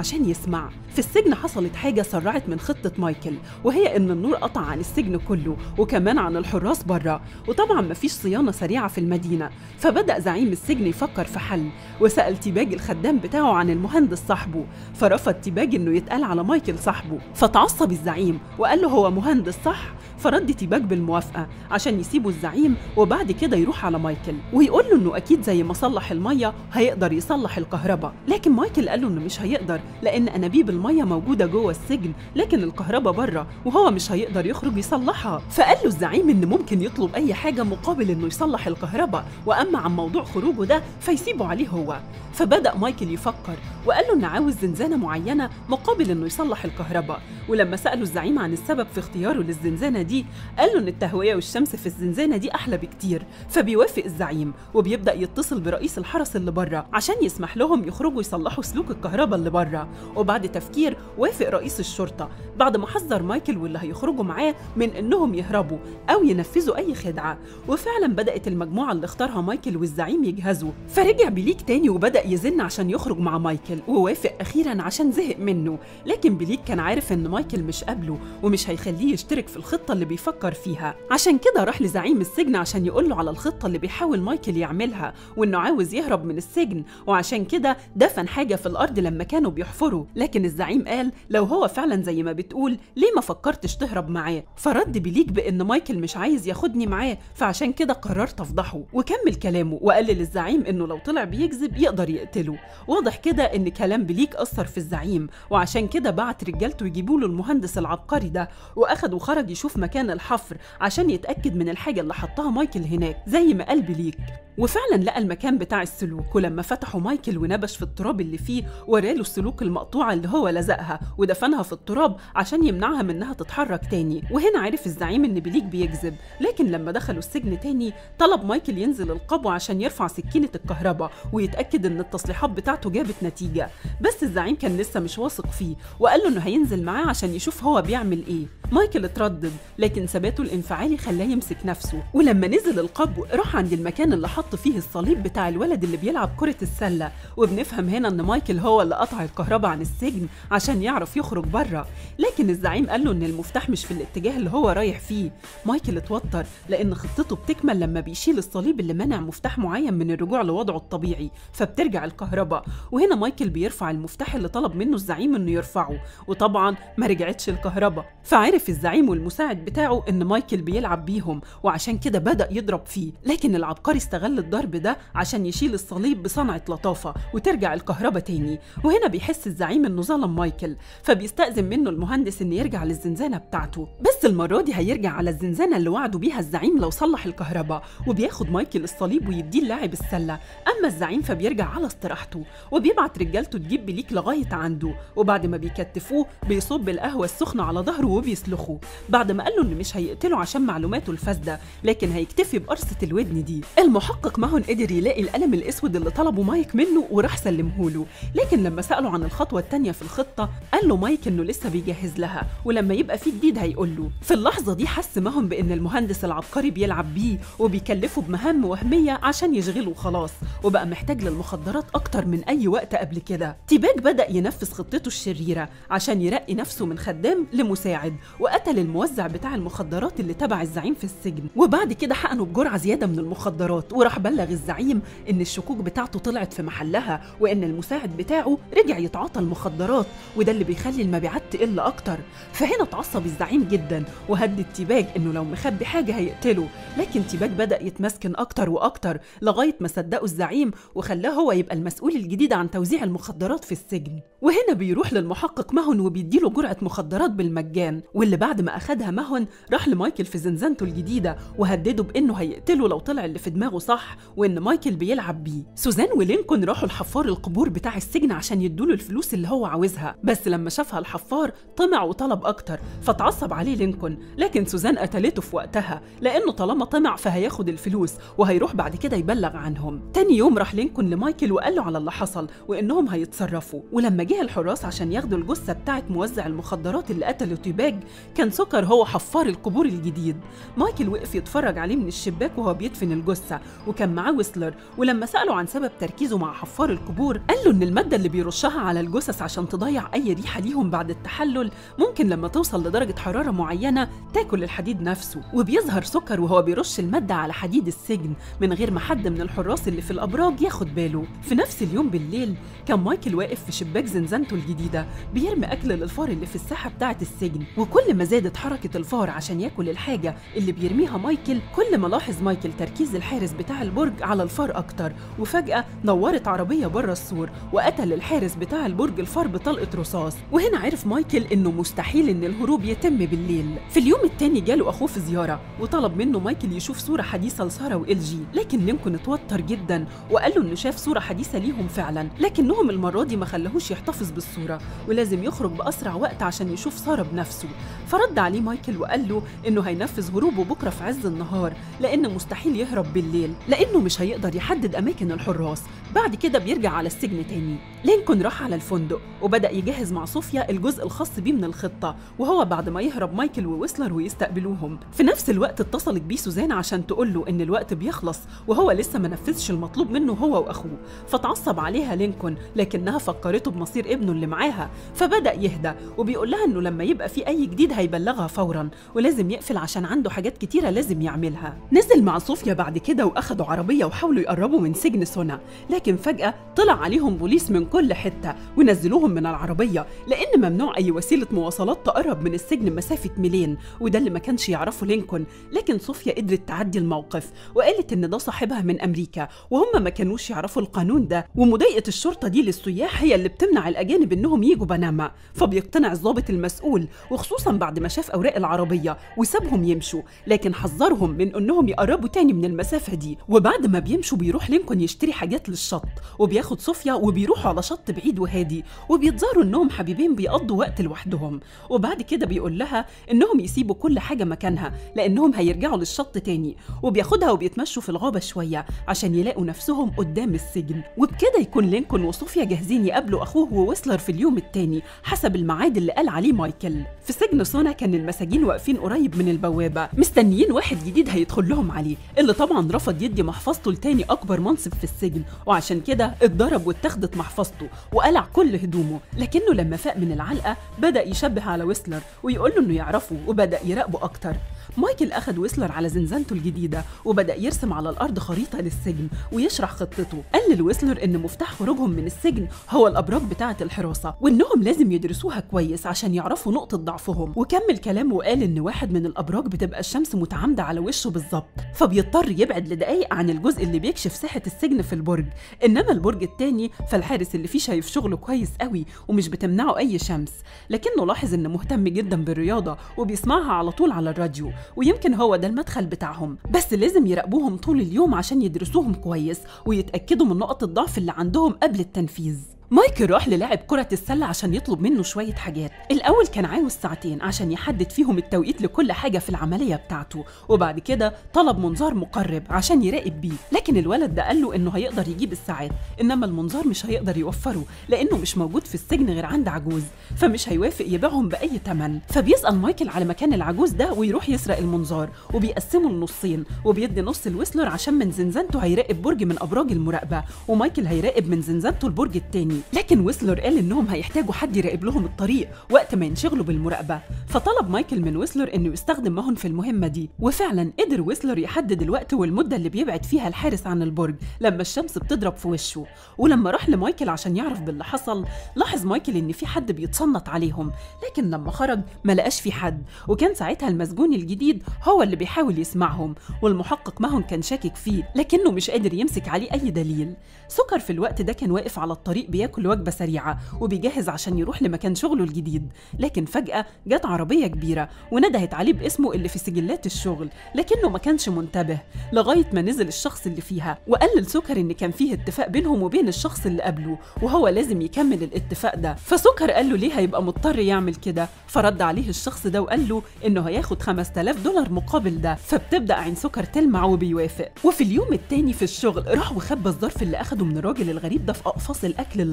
عشان يسمع في السجن حصلت حاجة سرعت من خطة مايكل وهي إن النور قطع عن السجن كله وكمان عن الحراس بره وطبعا مفيش صيانة سريعة في المدينة فبدأ زعيم السجن يفكر في حل وسأل تيباج الخدام بتاعه عن المهندس صاحبه فرفض تيباج إنه يتقال على مايكل صاحبه فتعصب الزعيم وقال له هو مهندس صح فرد تيباج بالموافقة عشان يسيبوا الزعيم وبعد كده يروح على مايكل ويقول له إنه أكيد زي ما صلح المية هيقدر يصلح الكهرباء لكن مايكل قال له إنه مش هيقدر لأن أنابيب المية موجودة جوه السجن لكن الكهرباء بره وهو مش هيقدر يخرج يصلحها فقال له الزعيم إن ممكن يطلب أي حاجة مقابل إنه يصلح الكهرباء وأما عن موضوع خروجه ده فيسيبه عليه هو فبدأ مايكل يفكر وقال له إنه عاوز زنزانة معينة مقابل إنه يصلح الكهرباء ولما سأله الزعيم عن السبب في اختياره للزنزانة دي قال له إن التهوية والشمس في الزنزانة دي أحلى بكتير فبيوافق الزعيم وبيبدأ يتصل برئيس الحرس اللي بره عشان يسمح لهم يخرجوا يصلحوا سلوك الكهرباء اللي بره وبعد تفكير وافق رئيس الشرطة بعد ما حذر مايكل واللي هيخرجوا معاه من إنهم يهربوا أو ينفذوا أي خدعة وفعلا بدأت المجموعة اللي اختارها مايكل والزعيم يجهزوا فرجع بليك تاني وبدأ يزن عشان يخرج مع مايكل ووافق أخيرا عشان زهق منه لكن بليك كان عارف إن مايكل مش قابله ومش هيخليه يشترك في الخطة اللي بيفكر فيها عشان كده راح لزعيم السجن عشان يقول له على الخطة اللي بيحاول مايكل يعملها وإنه عاوز يهرب من السجن وعشان كده دفن حاجة في الأرض لما كانوا بيحفروا لكن الزعيم قال لو هو فعلا زي ما بتقول ليه ما فكرتش تهرب معاه فرد بليك بإن مايكل مش عايز ياخدني معاه فعشان كده قررت أفضحه وكمل كلامه وقال للزعيم إنه لو طلع بيكذب يقدر يقتله واضح كده إن كلام بليك أثر في الزعيم وعشان كده بعت رجالته يجيبوا له المهندس العبقري ده وأخد وخرج يشوف مكان الحفر عشان يتأكد من الحاجة اللي حطها مايكل هناك زي ما قال بليك وفعلا لقى المكان بتاع السلوك ولما فتحوا مايكل ونبش في التراب اللي فيه وراله السلوك المقطوعة اللي هو لزقها ودفنها في التراب عشان يمنعها من انها تتحرك تاني وهنا عرف الزعيم ان بليك بيكذب لكن لما دخلوا السجن تاني طلب مايكل ينزل القبو عشان يرفع سكينة الكهرباء ويتأكد ان التصليحات بتاعته جابت نتيجة بس الزعيم كان لسه مش واثق فيه وقال له انه هينزل معاه عشان يشوف هو بيعمل ايه مايكل اتردد لكن ثباته الانفعالي خلاه يمسك نفسه ولما نزل القبو راح عند المكان اللي حط فيه الصليب بتاع الولد اللي بيلعب كرة السلة وبنفهم هنا ان مايكل هو اللي قطع الكهرباء عن السجن عشان يعرف يخرج بره لكن الزعيم قال له ان المفتاح مش في الاتجاه اللي هو رايح فيه مايكل اتوتر لان خطته بتكمل لما بيشيل الصليب اللي منع مفتاح معين من الرجوع لوضعه الطبيعي فبترجع الكهرباء وهنا مايكل بيرفع المفتاح اللي طلب منه الزعيم انه يرفعه وطبعا ما رجعتش الكهرباء فعرف الزعيم والمساعد بتاعه ان مايكل بيلعب بيهم وعشان كده بدأ يضرب فيه لكن العبقري استغل الضرب ده عشان يشيل الصليب بصنعة لطافة وترجع الكهرباء تاني وهنا بيحس الزعيم انه ظلم مايكل فبيستأذن منه المهندس ان يرجع للزنزانة بتاعته بس المرة دي هيرجع على الزنزانة اللي وعدوا بيها الزعيم لو صلح الكهرباء وبياخد مايكل الصليب ويديه للاعب السلة اما الزعيم فبيرجع على استراحته وبيبعت رجالته تجيب بليك لغاية عنده وبعد ما بيكتفوه بيصب القهوة السخنة على ظهره وبيسلخه بعد ما قال له ان مش هيقتله عشان معلوماته الفاسدة لكن هيكتفي بقرصة الودن دي المحقق ماهون قدر يلاقي القلم الاسود اللي طلبه مايك منه وراح سلمهوله لكن لما سأله عن الخطوة التانية في الخطة قال له مايك انه لسه بيجهز لها ولما يبقى في جديد هيقول له في اللحظة دي حس ماهون بان المهندس العبقري بيلعب بيه وبيكلفه بمهام وهمية عشان يشغله وخلاص وبقى محتاج للمخدرات اكتر من اي وقت قبل كده تيباج بدأ ينفذ خطته الشريرة عشان يرقي نفسه من خدام لمساعد وقتل الموزع بتاع المخدرات اللي تبع الزعيم في السجن وبعد كده حقنه بجرعة زيادة من المخدرات وراح بلغ الزعيم ان الشكوك بتاعته طلعت في محلها وان المساعد بتاعه رجع يتعاطى المخدرات وده اللي بيخلي المبيعات تقل اكتر فهنا اتعصب الزعيم جدا وهدد تيباج انه لو مخبي حاجه هيقتله لكن تيباج بدا يتمسكن اكتر واكتر لغايه ما صدقه الزعيم وخلاه هو يبقى المسؤول الجديد عن توزيع المخدرات في السجن وهنا بيروح للمحقق مهون وبيديله جرعه مخدرات بالمجان واللي بعد ما اخدها مهون راح لمايكل في زنزانته الجديده وهدده بانه هيقتله لو طلع اللي في دماغه صح وان مايكل بيلعب بيه سوزان ولينكولن راحوا لحفار القبور بتاع السجن عشان يدوله الفلوس اللي هو عاوزها بس لما شافها الحفار طمع وطلب اكتر فتعصب عليه لينكولن لكن سوزان قتلته في وقتها لانه طالما طمع فهياخد الفلوس وهيروح بعد كده يبلغ عنهم تاني يوم راح لينكولن لمايكل وقال له على اللي حصل وانهم هيتصرفوا ولما جه الحراس عشان ياخدوا الجثه بتاعه موزع المخدرات اللي قتله تيباج كان سكر هو حفار القبور الجديد مايكل وقف يتفرج عليه من الشباك وهو بيدفن الجثة وكان معاه ويسلر ولما سأله عن سبب تركيزه مع حفار القبور قال له إن المادة اللي بيرشها على الجثث عشان تضيع أي ريحة ليهم بعد التحلل ممكن لما توصل لدرجة حرارة معينة تاكل الحديد نفسه وبيظهر سكر وهو بيرش المادة على حديد السجن من غير ما حد من الحراس اللي في الأبراج ياخد باله في نفس اليوم بالليل كان مايكل واقف في شباك زنزانته الجديدة بيرمي أكل للفار اللي في الساحة بتاعة السجن وكل ما زادت حركة الفار عشان ياكل الحاجة اللي بيرميها مايكل كل ما لاحظ مايكل تركيز الحارس بتاع البرج على الفار أكتر وفجأة نورت عربية بره السور وقتل الحارس بتاع البرج الفار بطلقة رصاص وهنا عرف مايكل إنه مستحيل إن الهروب يتم بالليل في اليوم التاني جاله أخوه في زيارة وطلب منه مايكل يشوف صورة حديثة لسارة وإل جي لكن لينكولن اتوتر جدا وقال له إنه شاف صورة حديثة ليهم فعلا لكنهم المرة دي ما خلاهوش يحتفظ بالصورة ولازم يخرج بأسرع وقت عشان يشوف سارة بنفسه فرد عليه مايكل وقال له إنه هينفذ هروبه بكرة في عز النهار لأن مستحيل يهرب بالليل لأنه مش هيقدر يحدد أماكن الحراس بعد كده بيرجع على السجن تاني لينكولن راح على الفندق وبدأ يجهز مع صوفيا الجزء الخاص بيه من الخطة وهو بعد ما يهرب مايكل وويسلر ويستقبلوهم في نفس الوقت اتصلت بيه سوزان عشان تقول له إن الوقت بيخلص وهو لسه ما نفذش المطلوب منه هو وأخوه فتعصب عليها لينكولن لكنها فكرته بمصير ابنه اللي معاها فبدأ يهدى وبيقول لها إنه لما يبقى في أي جديد هيبلغها فورا ولازم يقفل عشان عنده حاجات كتيرة لازم يعملها نزل مع صوفيا بعد كده وأخدوا عربية وحاولوا يقربوا من سجن سونا لكن فجأة طلع عليهم بوليس من كل حتة ونزلوهم من العربية لأن ممنوع أي وسيلة مواصلات تقرب من السجن مسافة ميلين وده اللي ما كانش يعرفه لينكولن لكن صوفيا قدرت تعدي الموقف وقالت إن ده صاحبها من أمريكا وهم ما كانوش يعرفوا القانون ده ومضايقة الشرطة دي للسياح هي اللي بتمنع الأجانب إنهم يجوا بنما فبيقتنع الضابط المسؤول وخصوصا بعد ما شاف أوراق العربية وسابهم يمشوا لكن حذرهم من إنهم يقربوا تاني من المسافة دي وبعد ما بيمشوا بيروح لينكولن يشتري حاجات للشط وبياخد صوفيا وبيروحوا على شط بعيد وهادي وبيتظاهروا إنهم حبيبين بيقضوا وقت لوحدهم وبعد كده بيقول لها إنهم يسيبوا كل حاجة مكانها لأنهم هيرجعوا للشط تاني وبياخدها وبيتمشوا في الغابة شوية عشان يلاقوا نفسهم قدام السجن وبكده يكون لينكولن وصوفيا جاهزين يقابلوا أخوه وويسلر في اليوم التاني حسب الميعاد اللي قال عليه مايكل في سجن سونا كان المساجين واقفين قريب من البوابة مستنيين واحد جديد هيدخل لهم عليه اللي طبعا رفض يدي محفظته لتاني أكبر منصب في السجن وعشان كده اتضرب واتاخدت محفظته وقلع كل هدومه لكنه لما فاق من العلقة بدأ يشبه على ويسلر ويقول له إنه يعرفه وبدأ يراقبه أكتر مايكل أخد ويسلر على زنزانته الجديدة وبدأ يرسم على الأرض خريطة للسجن ويشرح خطته قال لويسلر إن مفتاح خروجهم من السجن هو الأبراج بتاعة الحراسة وإنهم لازم يدرسوها كويس عشان يعرفوا نقطة ضعفهم وكمل كلامه وقال إن واحد من الأبراج بتبقى الشمس متعامدة على وشه بالظبط فبيضطر يبعد لدقايق عن الجزء اللي بيكشف ساحة السجن في البرج إنما البرج التاني فالحارس اللي فيه شايف شغله كويس قوي ومش بتمنعه أي شمس لكنه لاحظ إنه مهتم جدا بالرياضة وبيسمعها على طول على الراديو ويمكن هو ده المدخل بتاعهم بس لازم يراقبوهم طول اليوم عشان يدرسوهم كويس ويتأكدوا من نقط الضعف اللي عندهم قبل التنفيذ مايكل راح للاعب كرة السلة عشان يطلب منه شوية حاجات الأول كان عاوز ساعتين عشان يحدد فيهم التوقيت لكل حاجة في العملية بتاعته وبعد كده طلب منظار مقرب عشان يراقب بيه لكن الولد ده قال له إنه هيقدر يجيب الساعات إنما المنظار مش هيقدر يوفره لأنه مش موجود في السجن غير عند عجوز فمش هيوافق يبيعهم بأي تمن فبيسأل مايكل على مكان العجوز ده ويروح يسرق المنظار وبيقسمه لنصين وبيدي نص الويسلر عشان من زنزانته هيراقب برج من أبراج المراقبة ومايكل هيراقب من زنزانته البرج التاني لكن ويسلر قال انهم هيحتاجوا حد يراقب لهم الطريق وقت ما ينشغلوا بالمراقبه فطلب مايكل من ويسلر انه يستخدم مهن في المهمه دي وفعلا قدر ويسلر يحدد الوقت والمده اللي بيبعد فيها الحارس عن البرج لما الشمس بتضرب في وشه ولما راح لمايكل عشان يعرف باللي حصل لاحظ مايكل ان في حد بيتصنت عليهم لكن لما خرج ما لقاش في حد وكان ساعتها المسجون الجديد هو اللي بيحاول يسمعهم والمحقق ماهون كان شاكك فيه لكنه مش قادر يمسك عليه اي دليل سكر في الوقت ده كان واقف على الطريق بياكل وجبة سريعة وبيجهز عشان يروح لمكان شغله الجديد لكن فجأة جت عربية كبيرة وندهت عليه باسمه اللي في سجلات الشغل لكنه ما كانش منتبه لغاية ما نزل الشخص اللي فيها وقال لسكر إن كان فيه اتفاق بينهم وبين الشخص اللي قبله وهو لازم يكمل الاتفاق ده فسكر قال له ليه هيبقى مضطر يعمل كده فرد عليه الشخص ده وقال له إنه هياخد 5000 دولار مقابل ده فبتبدأ عين سكر تلمع وبيوافق وفي اليوم التاني في الشغل راح وخبى الظرف اللي أخده من الراجل الغريب ده في أقفاص الأكل اللي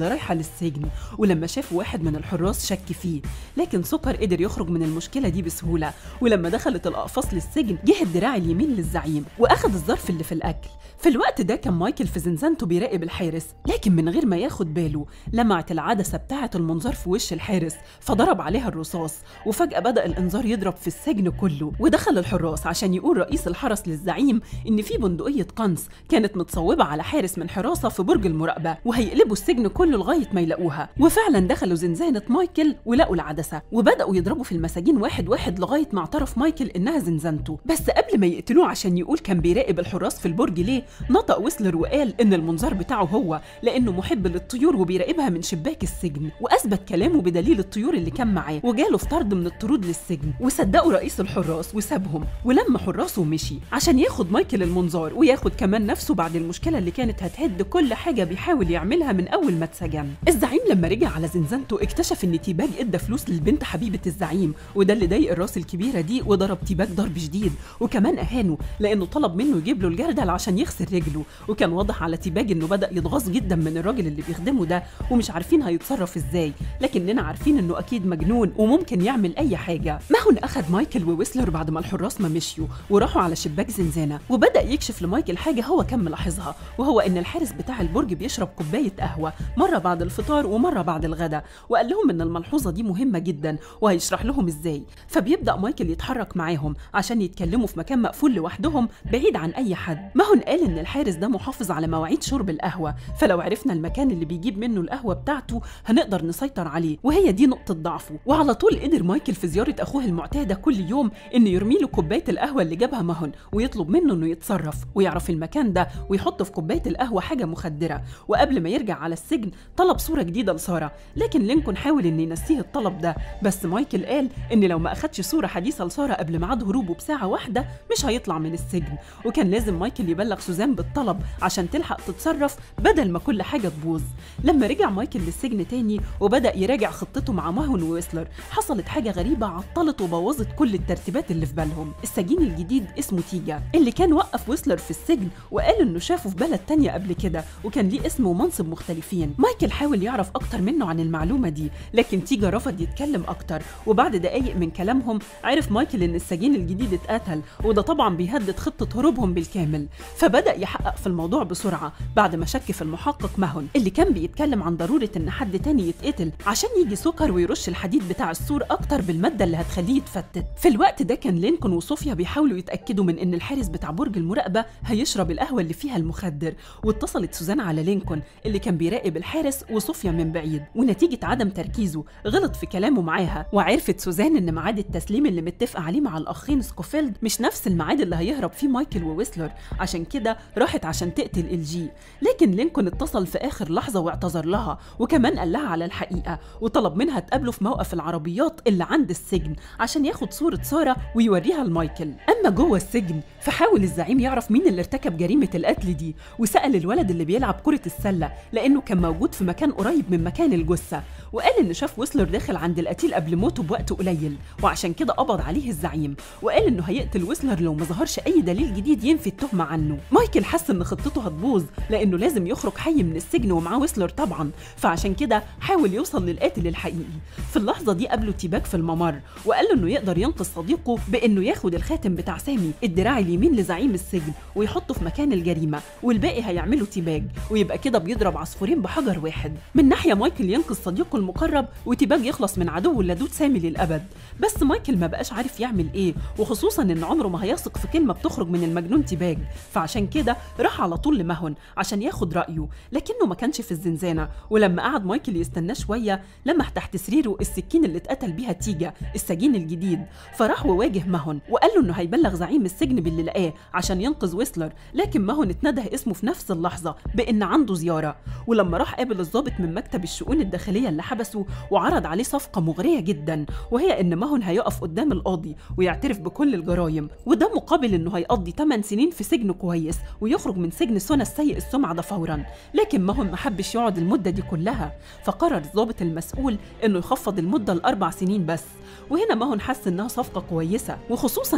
واحدة رايحة للسجن ولما شافوا واحد من الحراس شك فيه لكن سكر قدر يخرج من المشكلة دي بسهولة ولما دخلت الأقفاص للسجن جه الدراع اليمين للزعيم وأخد الظرف اللي في الأكل في الوقت ده كان مايكل في زنزانته بيراقب الحارس لكن من غير ما ياخد باله لمعت العدسة بتاعة المنظار في وش الحارس فضرب عليها الرصاص وفجأة بدأ الإنذار يضرب في السجن كله ودخل الحراس عشان يقول رئيس الحرس للزعيم إن في بندقية قنص كانت متصوبة على حارس من حراسة في برج المراقبة وهيقلبوا السجن كله لغاية ما يلاقوها وفعلا دخلوا زنزانة مايكل ولقوا العدسة وبدأوا يضربوا في المساجين واحد واحد لغاية ما اعترف مايكل إنها زنزانته بس قبل ما يقتلوه عشان يقول كان بيراقب الحراس في البرج ليه نطق ويسلر وقال إن المنظار بتاعه هو لأنه محب للطيور وبيراقبها من شباك السجن وأثبت كلامه بدليل الطيور اللي كان معاه وجاله في طرد من الطرود للسجن وصدقوا رئيس الحراس وسابهم ولما حراسه مشي عشان ياخد مايكل المنظار وياخد كمان نفسه بعد المشكلة اللي كانت هتهد كل حاجة بيحاول يعملها من أول ما اتسجن الزعيم لما رجع على زنزانته اكتشف إن تيباج ادى فلوس للبنت حبيبة الزعيم وده اللي ضايق الراس الكبيرة دي وضرب تيباج ضرب شديد وكمان أهانه لأنه طلب منه يجيب له الجردل عشان يغسل رجله وكان واضح على تيباج إنه بدأ يتغاظ جدا من الراجل اللي بيخدمه ده ومش عارفين هيتصرف ازاي لكننا عارفين انه اكيد مجنون وممكن يعمل اي حاجه ماهون اخد مايكل وويسلر بعد ما الحراس ما مشيوا وراحوا على شباك زنزانه وبدا يكشف لمايكل حاجه هو كان ملاحظها وهو ان الحارس بتاع البرج بيشرب كوبايه قهوه مره بعد الفطار ومره بعد الغداء وقال لهم ان الملحوظه دي مهمه جدا وهيشرح لهم ازاي فبيبدا مايكل يتحرك معاهم عشان يتكلموا في مكان مقفول لوحدهم بعيد عن اي حد ماهون قال ان الحارس ده محافظ على مواعيد شرب القهوه فلو عرفنا المكان اللي بيجيب منه القهوه بتاعته هنقدر نسيطر عليه وهي دي نقطه ضعفه وعلى طول قدر مايكل في زياره اخوه المعتاده كل يوم انه يرمي له كوبايه القهوه اللي جابها ماهون ويطلب منه انه يتصرف ويعرف المكان ده ويحط في كوبايه القهوه حاجه مخدره وقبل ما يرجع على السجن طلب صوره جديده لساره لكن لينكولن حاول ان ينسيه الطلب ده بس مايكل قال ان لو ما اخدش صوره حديثه لساره قبل ميعاد هروبه بساعه واحده مش هيطلع من السجن وكان لازم مايكل يبلغ سوزان بالطلب عشان تلحق تتصرف بدل ما كل حاجه تبوظ لما رجع مايكل للسجن تاني وبدا يراجع خطته مع ماهون وويسلر حصلت حاجه غريبه عطلت وبوظت كل الترتيبات اللي في بالهم السجين الجديد اسمه تيجا اللي كان وقف ويسلر في السجن وقال انه شافه في بلد تانية قبل كده وكان ليه اسم ومنصب مختلفين مايكل حاول يعرف اكتر منه عن المعلومه دي لكن تيجا رفض يتكلم اكتر وبعد دقايق من كلامهم عرف مايكل ان السجين الجديد اتقتل وده طبعا بيهدد خطه هروبهم بالكامل فبدا يحقق في الموضوع بسرعه بعد ما شك في المحقق ماهون اللي كان بيتكلم عن ضروره ان حد تاني يتقتل عشان يجي سكر ويرش الحديد بتاع السور اكتر بالماده اللي هتخليه يتفتت في الوقت ده كان لينكون وصوفيا بيحاولوا يتاكدوا من ان الحارس بتاع برج المراقبه هيشرب القهوه اللي فيها المخدر واتصلت سوزان على لينكون اللي كان بيراقب الحارس وصوفيا من بعيد ونتيجه عدم تركيزه غلط في كلامه معاها وعرفت سوزان ان ميعاد التسليم اللي متفق عليه مع الاخين سكوفيلد مش نفس الميعاد اللي هيهرب فيه مايكل وويسلر عشان كده راحت عشان تقتل الجي لكن لينكون اتصل في اخر لحظه واعتذر لها وكمان قال لها على الحقيقه وطلب منها تقابله في موقف العربيات اللي عند السجن عشان ياخد صوره ساره ويوريها لمايكل اما جوه السجن فحاول الزعيم يعرف مين اللي ارتكب جريمه القتل دي وسال الولد اللي بيلعب كره السله لانه كان موجود في مكان قريب من مكان الجثه وقال ان شاف ويسلر داخل عند القتيل قبل موته بوقت قليل وعشان كده قبض عليه الزعيم وقال انه هيقتل ويسلر لو ما ظهرش اي دليل جديد ينفي التهمه عنه مايكل حس ان خطته هتبوظ لانه لازم يخرج حي من السجن ومعاه ويسلر طبعا فعشان كده حاول يوصل للقاتل الحقيقي في اللحظه دي قابله تيباك في الممر وقال له انه يقدر ينقذ صديقه بانه ياخد الخاتم بتاع سامي الدراع اليمين لزعيم السجن ويحطه في مكان الجريمه والباقي هيعمله تيباج ويبقى كده بيضرب عصفورين بحجر واحد من ناحيه مايكل ينقذ صديقه المقرب وتيباج يخلص من عدوه اللدود سامي للابد بس مايكل ما بقاش عارف يعمل ايه وخصوصا ان عمره ما هيثق في كلمه بتخرج من المجنون تيباج فعشان كده راح على طول لمهون عشان ياخد رايه لكنه ما كانش في الزنزانه ولما قعد مايكل يستناه شويه لمح تحت سريره السكين اللي اتقتل بيها تيجا السجين الجديد فراح وواجه ماهون وقال له انه هيبلغ زعيم السجن باللي لقاه عشان ينقذ ويسلر لكن ماهون اتنده اسمه في نفس اللحظه بان عنده زياره ولما راح قابل الضابط من مكتب الشؤون الداخليه اللي حبسه وعرض عليه صفقه مغريه جدا وهي ان ماهون هيقف قدام القاضي ويعترف بكل الجرائم وده مقابل انه هيقضي 8 سنين في سجن كويس ويخرج من سجن سونا السيء السمعه ده فورا لكن ماهون ما حبش يقعد المده دي كلها فقرر الضابط المسؤول انه يخفض المده لاربع سنين بس وهنا ماهون حس انها صفقه كويسه وخصوصا انه لو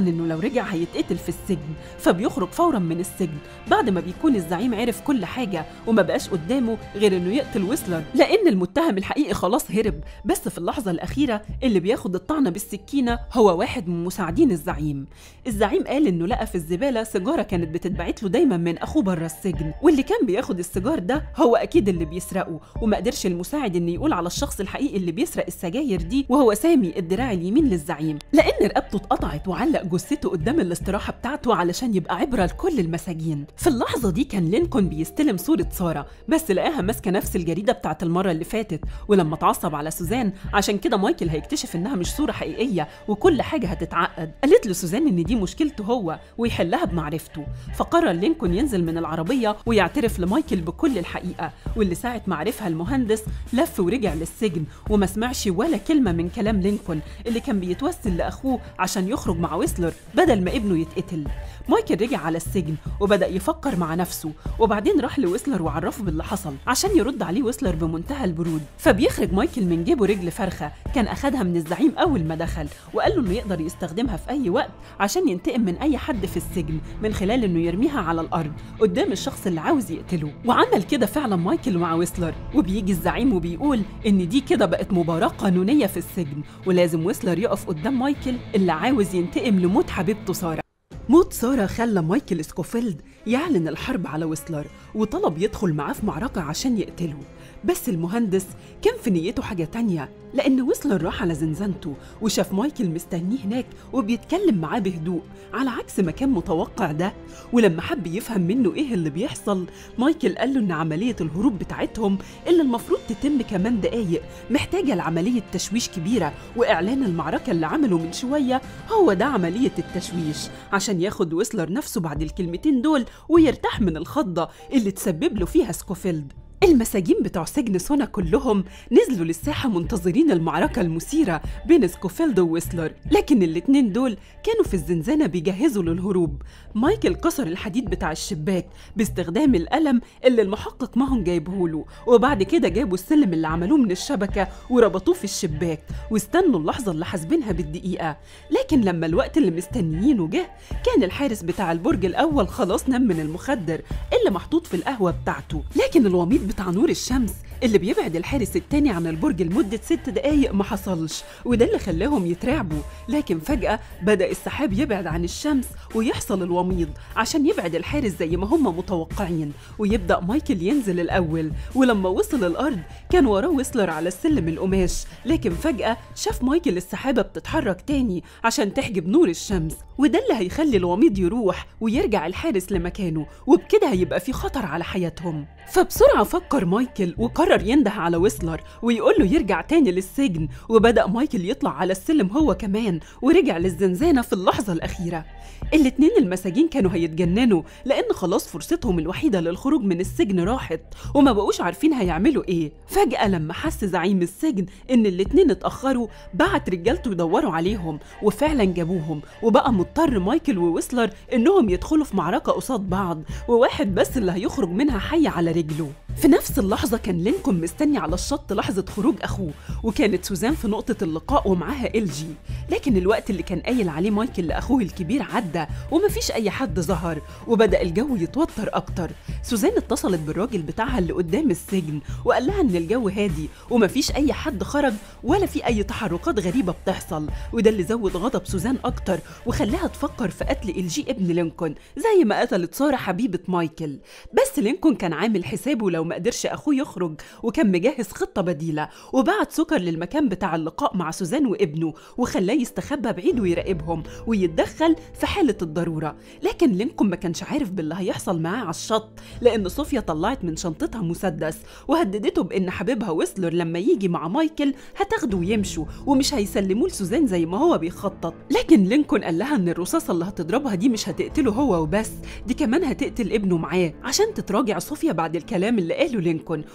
رجع هيتقتل في السجن فبيخرج فورا من السجن بعد ما بيكون الزعيم عرف كل حاجة وما بقاش قدامه غير انه يقتل ويسلر لان المتهم الحقيقي خلاص هرب بس في اللحظة الأخيرة اللي بياخد الطعنة بالسكينة هو واحد من مساعدين الزعيم الزعيم قال انه لقى في الزبالة سيجارة كانت بتتبعت له دايما من اخوه بره السجن واللي كان بياخد السيجار ده هو اكيد اللي بيسرقه وما قدرش المساعد ان يقول على الشخص الحقيقي اللي بيسرق السجاير دي وهو سامي الدراع اليمين للزعيم لان رقبته اتقطعت وعلق جثته قدام الاستراحة بتاعته علشان يبقى عبرة لكل المساجين في اللحظة دي كان لينكولن بيستلم صورة سارة بس لقاها ماسكة نفس الجريدة بتاعت المرة اللي فاتت ولما اتعصب على سوزان عشان كده مايكل هيكتشف انها مش صورة حقيقية وكل حاجة هتتعقد قالت له سوزان ان دي مشكلته هو ويحلها بمعرفته فقرر لينكولن ينزل من العربية ويعترف لمايكل بكل الحقيقة واللي ساعة ما عرفها المهندس لف ورجع للسجن وما سمعش ولا كلمة من كلام لينكولن اللي كان بيتوسل لأخوه عشان يخرج مع ويسلر بدل ما ابنه يتقتل مايكل رجع على السجن وبدأ يفكر مع نفسه وبعدين راح لويسلر وعرفه باللي حصل عشان يرد عليه ويسلر بمنتهى البرود فبيخرج مايكل من جيبه رجل فرخة كان أخدها من الزعيم أول ما دخل وقال له إنه يقدر يستخدمها في أي وقت عشان ينتقم من أي حد في السجن من خلال إنه يرميها على الأرض قدام الشخص اللي عاوز يقتله وعمل كده فعلا مايكل مع ويسلر وبيجي الزعيم وبيقول إن دي كده بقت مباراة قانونية في السجن ولازم ويسلر يقف قدام مايكل اللي عاوز ينتقم لموت حبيبته سارة موت سارة خلى مايكل سكوفيلد يعلن الحرب على ويسلر وطلب يدخل معاه في معركة عشان يقتله بس المهندس كان في نيته حاجة تانية لأن ويسلر راح على زنزانته وشاف مايكل مستنيه هناك وبيتكلم معاه بهدوء على عكس ما كان متوقع ده ولما حب يفهم منه إيه اللي بيحصل مايكل قال له إن عملية الهروب بتاعتهم اللي المفروض تتم كمان دقايق محتاجة لعملية تشويش كبيرة وإعلان المعركة اللي عمله من شوية هو ده عملية التشويش عشان ياخد ويسلر نفسه بعد الكلمتين دول ويرتاح من الخضة اللي تسبب له فيها سكوفيلد المساجين بتوع سجن سونا كلهم نزلوا للساحة منتظرين المعركة المثيرة بين سكوفيلد وويسلر لكن الاتنين دول كانوا في الزنزانة بيجهزوا للهروب مايكل كسر الحديد بتاع الشباك باستخدام القلم اللي المحقق ماهون جايبهوله وبعد كده جابوا السلم اللي عملوه من الشبكة وربطوه في الشباك واستنوا اللحظة اللي حاسبينها بالدقيقة لكن لما الوقت اللي مستنيينه جه كان الحارس بتاع البرج الأول خلاص نام من المخدر اللي محطوط في القهوة بتاعته لكن الوميض بتاع نور الشمس اللي بيبعد الحارس التاني عن البرج لمدة ست دقايق ما حصلش وده اللي خلاهم يترعبوا لكن فجأة بدأ السحاب يبعد عن الشمس ويحصل الوميض عشان يبعد الحارس زي ما هم متوقعين ويبدأ مايكل ينزل الأول ولما وصل الأرض كان وراه ويسلر على السلم القماش لكن فجأة شاف مايكل السحابة بتتحرك تاني عشان تحجب نور الشمس وده اللي هيخلي الوميض يروح ويرجع الحارس لمكانه وبكده هيبقى في خطر على حياتهم فبسرعة فكر مايكل وقرر ينده على ويسلر ويقول له يرجع تاني للسجن وبدأ مايكل يطلع على السلم هو كمان ورجع للزنزانة في اللحظة الأخيرة الاتنين المساجين كانوا هيتجننوا لأن خلاص فرصتهم الوحيدة للخروج من السجن راحت وما بقوش عارفين هيعملوا إيه فجأة لما حس زعيم السجن إن الاتنين اتأخروا بعت رجالته يدوروا عليهم وفعلا جابوهم وبقى مضطر مايكل وويسلر إنهم يدخلوا في معركة قصاد بعض وواحد بس اللي هيخرج منها حي على رجله في نفس اللحظة كان لينكولن مستني على الشط لحظة خروج أخوه وكانت سوزان في نقطة اللقاء ومعاها ال جي لكن الوقت اللي كان قايل عليه مايكل لأخوه الكبير عدى ومفيش أي حد ظهر وبدأ الجو يتوتر أكتر سوزان اتصلت بالراجل بتاعها اللي قدام السجن وقال لها إن الجو هادي ومفيش أي حد خرج ولا في أي تحركات غريبة بتحصل وده اللي زود غضب سوزان أكتر وخلاها تفكر في قتل ال جي ابن لينكولن زي ما قتلت سارة حبيبة مايكل بس لينكولن كان عامل حسابه لو ما قدرش أخوه يخرج وكان مجهز خطة بديلة وبعت سكر للمكان بتاع اللقاء مع سوزان وابنه وخلاه يستخبى بعيد ويراقبهم ويتدخل في حالة الضرورة لكن لينكولن ما كانش عارف باللي هيحصل معاه على الشط لأن صوفيا طلعت من شنطتها مسدس وهددته بإن حبيبها ويسلر لما يجي مع مايكل هتاخده ويمشوا ومش هيسلموه لسوزان زي ما هو بيخطط لكن لينكولن قال لها إن الرصاصة اللي هتضربها دي مش هتقتله هو وبس دي كمان هتقتل ابنه معاه عشان تتراجع صوفيا بعد الكلام اللي قاله لينكولن وتنزل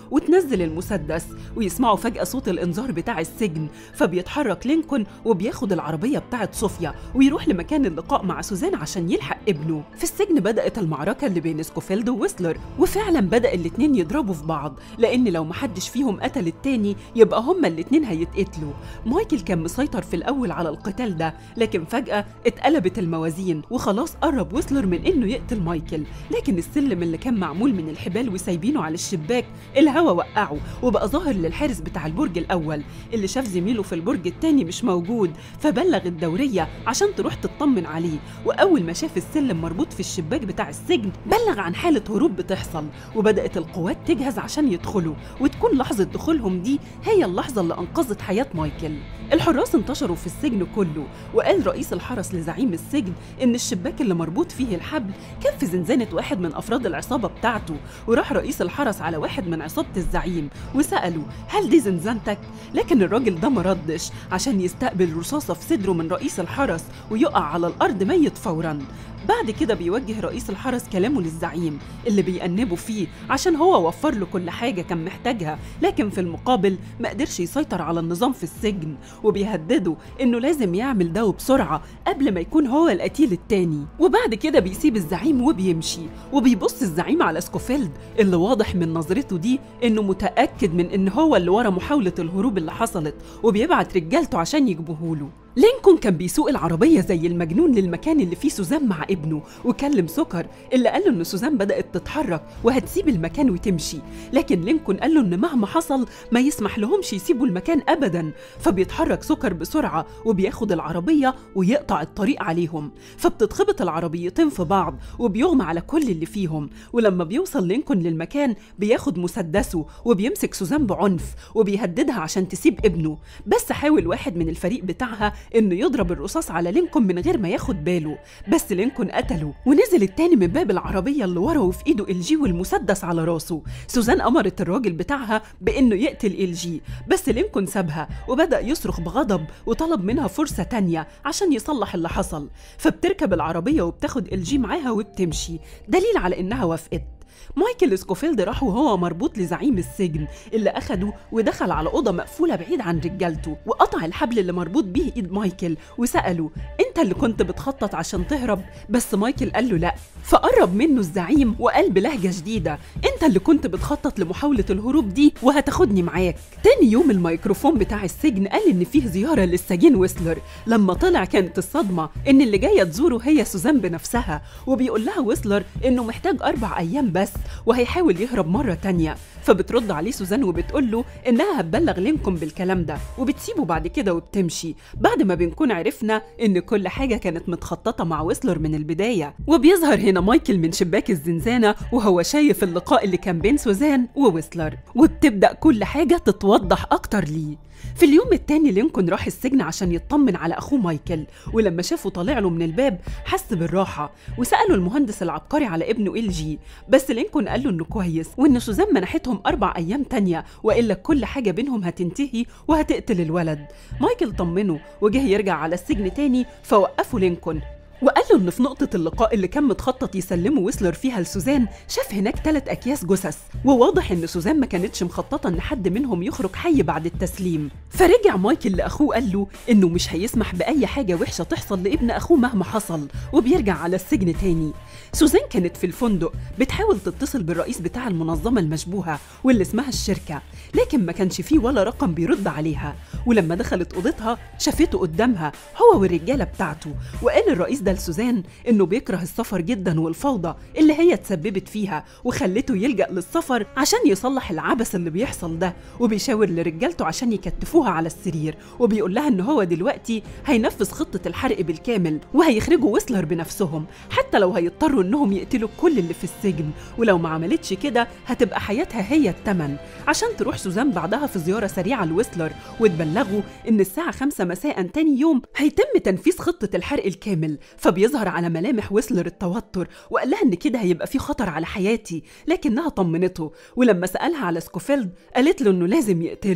وبينزل المسدس ويسمعوا فجأة صوت الإنذار بتاع السجن فبيتحرك لينكولن وبياخد العربية بتاعت صوفيا ويروح لمكان اللقاء مع سوزان عشان يلحق ابنه في السجن بدأت المعركة اللي بين سكوفيلد وويسلر وفعلا بدأ الاتنين يضربوا في بعض لأن لو محدش فيهم قتل التاني يبقى هما الاتنين هيتقتلوا مايكل كان مسيطر في الأول على القتال ده لكن فجأة اتقلبت الموازين وخلاص قرب ويسلر من إنه يقتل مايكل لكن السلم اللي كان معمول من الحبال وسايبينه على الشباك الهوا وقعه وبقى ظاهر للحارس بتاع البرج الأول اللي شاف زميله في البرج التاني مش موجود فبلغ الدورية عشان تروح تطمن عليه وأول ما شاف السلم مربوط في الشباك بتاع السجن بلغ عن حالة هروب بتحصل وبدأت القوات تجهز عشان يدخلوا وتكون لحظة دخولهم دي هي اللحظة اللي أنقذت حياة مايكل الحراس انتشروا في السجن كله وقال رئيس الحرس لزعيم السجن إن الشباك اللي مربوط فيه الحبل كان في زنزانة واحد من أفراد العصابة بتاعته وراح رئيس الحرس على واحد من عصابة الزعيم وسأله هل دي زنزانتك؟ لكن الراجل ده مردش عشان يستقبل رصاصة في صدره من رئيس الحرس ويقع على الأرض ميت فوراً بعد كده بيوجه رئيس الحرس كلامه للزعيم اللي بيأنبه فيه عشان هو وفر له كل حاجة كان محتاجها لكن في المقابل ما قدرش يسيطر على النظام في السجن وبيهدده انه لازم يعمل ده وبسرعة قبل ما يكون هو القتيل التاني وبعد كده بيسيب الزعيم وبيمشي وبيبص الزعيم على سكوفيلد اللي واضح من نظرته دي انه متأكد من ان هو اللي ورا محاولة الهروب اللي حصلت وبيبعت رجالته عشان يجيبوهوله لينكولن كان بيسوق العربية زي المجنون للمكان اللي فيه سوزان مع ابنه وكلم سكر اللي قال له إن سوزان بدأت تتحرك وهتسيب المكان وتمشي لكن لينكولن قال له إن مهما حصل ما يسمح لهمش يسيبوا المكان أبدا فبيتحرك سكر بسرعة وبياخد العربية ويقطع الطريق عليهم فبتتخبط العربيتين في بعض وبيغمى على كل اللي فيهم ولما بيوصل لينكولن للمكان بياخد مسدسه وبيمسك سوزان بعنف وبيهددها عشان تسيب ابنه بس حاول واحد من الفريق بتاعها انه يضرب الرصاص على لينكولن من غير ما ياخد باله بس لينكولن قتله ونزل التاني من باب العربيه اللي ورا وفي ايده الجي والمسدس على راسه سوزان امرت الراجل بتاعها بانه يقتل الجي بس لينكولن سابها وبدا يصرخ بغضب وطلب منها فرصه تانية عشان يصلح اللي حصل فبتركب العربيه وبتاخد الجي معاها وبتمشي دليل على انها وافقت مايكل سكوفيلد راح وهو مربوط لزعيم السجن اللي أخده ودخل على أوضة مقفولة بعيد عن رجالته وقطع الحبل اللي مربوط بيه إيد مايكل وسأله أنت اللي كنت بتخطط عشان تهرب بس مايكل قال له لأ فقرب منه الزعيم وقال بلهجة شديدة أنت اللي كنت بتخطط لمحاولة الهروب دي وهتاخدني معاك تاني يوم الميكروفون بتاع السجن قال إن فيه زيارة للسجين ويسلر لما طلع كانت الصدمة إن اللي جاية تزوره هي سوزان بنفسها وبيقول لها ويسلر إنه محتاج أربع أيام بس وهيحاول يهرب مرة تانية فبترد عليه سوزان وبتقول له إنها هتبلغ لينكولن بالكلام ده وبتسيبه بعد كده وبتمشي بعد ما بنكون عرفنا إن كل حاجة كانت متخططة مع ويسلر من البداية وبيظهر هنا مايكل من شباك الزنزانة وهو شايف اللقاء اللي كان بين سوزان وويسلر وبتبدأ كل حاجة تتوضح أكتر ليه في اليوم التاني لينكولن راح السجن عشان يطمن على أخوه مايكل ولما شافه طالع له من الباب حس بالراحة وسأله المهندس العبقري على ابنه ال جي بس لينكولن قال له إنه كويس وإن سوزان منحتهم أربع أيام تانية وإلا كل حاجة بينهم هتنتهي وهتقتل الولد مايكل طمنه وجه يرجع على السجن تاني فوقفه لينكولن وقال له ان في نقطة اللقاء اللي كان متخطط يسلمه ويسلر فيها لسوزان شاف هناك ثلاث اكياس جثث وواضح ان سوزان ما كانتش مخططة ان حد منهم يخرج حي بعد التسليم فرجع مايكل لاخوه قال له انه مش هيسمح باي حاجة وحشة تحصل لابن اخوه مهما حصل وبيرجع على السجن تاني سوزان كانت في الفندق بتحاول تتصل بالرئيس بتاع المنظمة المشبوهة واللي اسمها الشركة لكن ما كانش فيه ولا رقم بيرد عليها ولما دخلت اوضتها شافته قدامها هو والرجالة بتاعته وقال الرئيس ده لسوزان انه بيكره السفر جدا والفوضى اللي هي تسببت فيها وخلته يلجأ للسفر عشان يصلح العبث اللي بيحصل ده وبيشاور لرجالته عشان يكتفوها على السرير وبيقول لها ان هو دلوقتي هينفذ خطة الحرق بالكامل وهيخرجوا ويسلر بنفسهم حتى لو هيضطروا انهم يقتلوا كل اللي في السجن ولو ما عملتش كده هتبقى حياتها هي التمن عشان تروح سوزان بعدها في زيارة سريعة لويسلر وتبلغه ان الساعة خمسة مساء تاني يوم هيتم تنفيذ خطة الحرق الكامل فبيظهر على ملامح ويسلر التوتر وقال لها ان كده هيبقى في خطر على حياتي لكنها طمنته ولما سألها على سكوفيلد قالت له انه لازم يقتله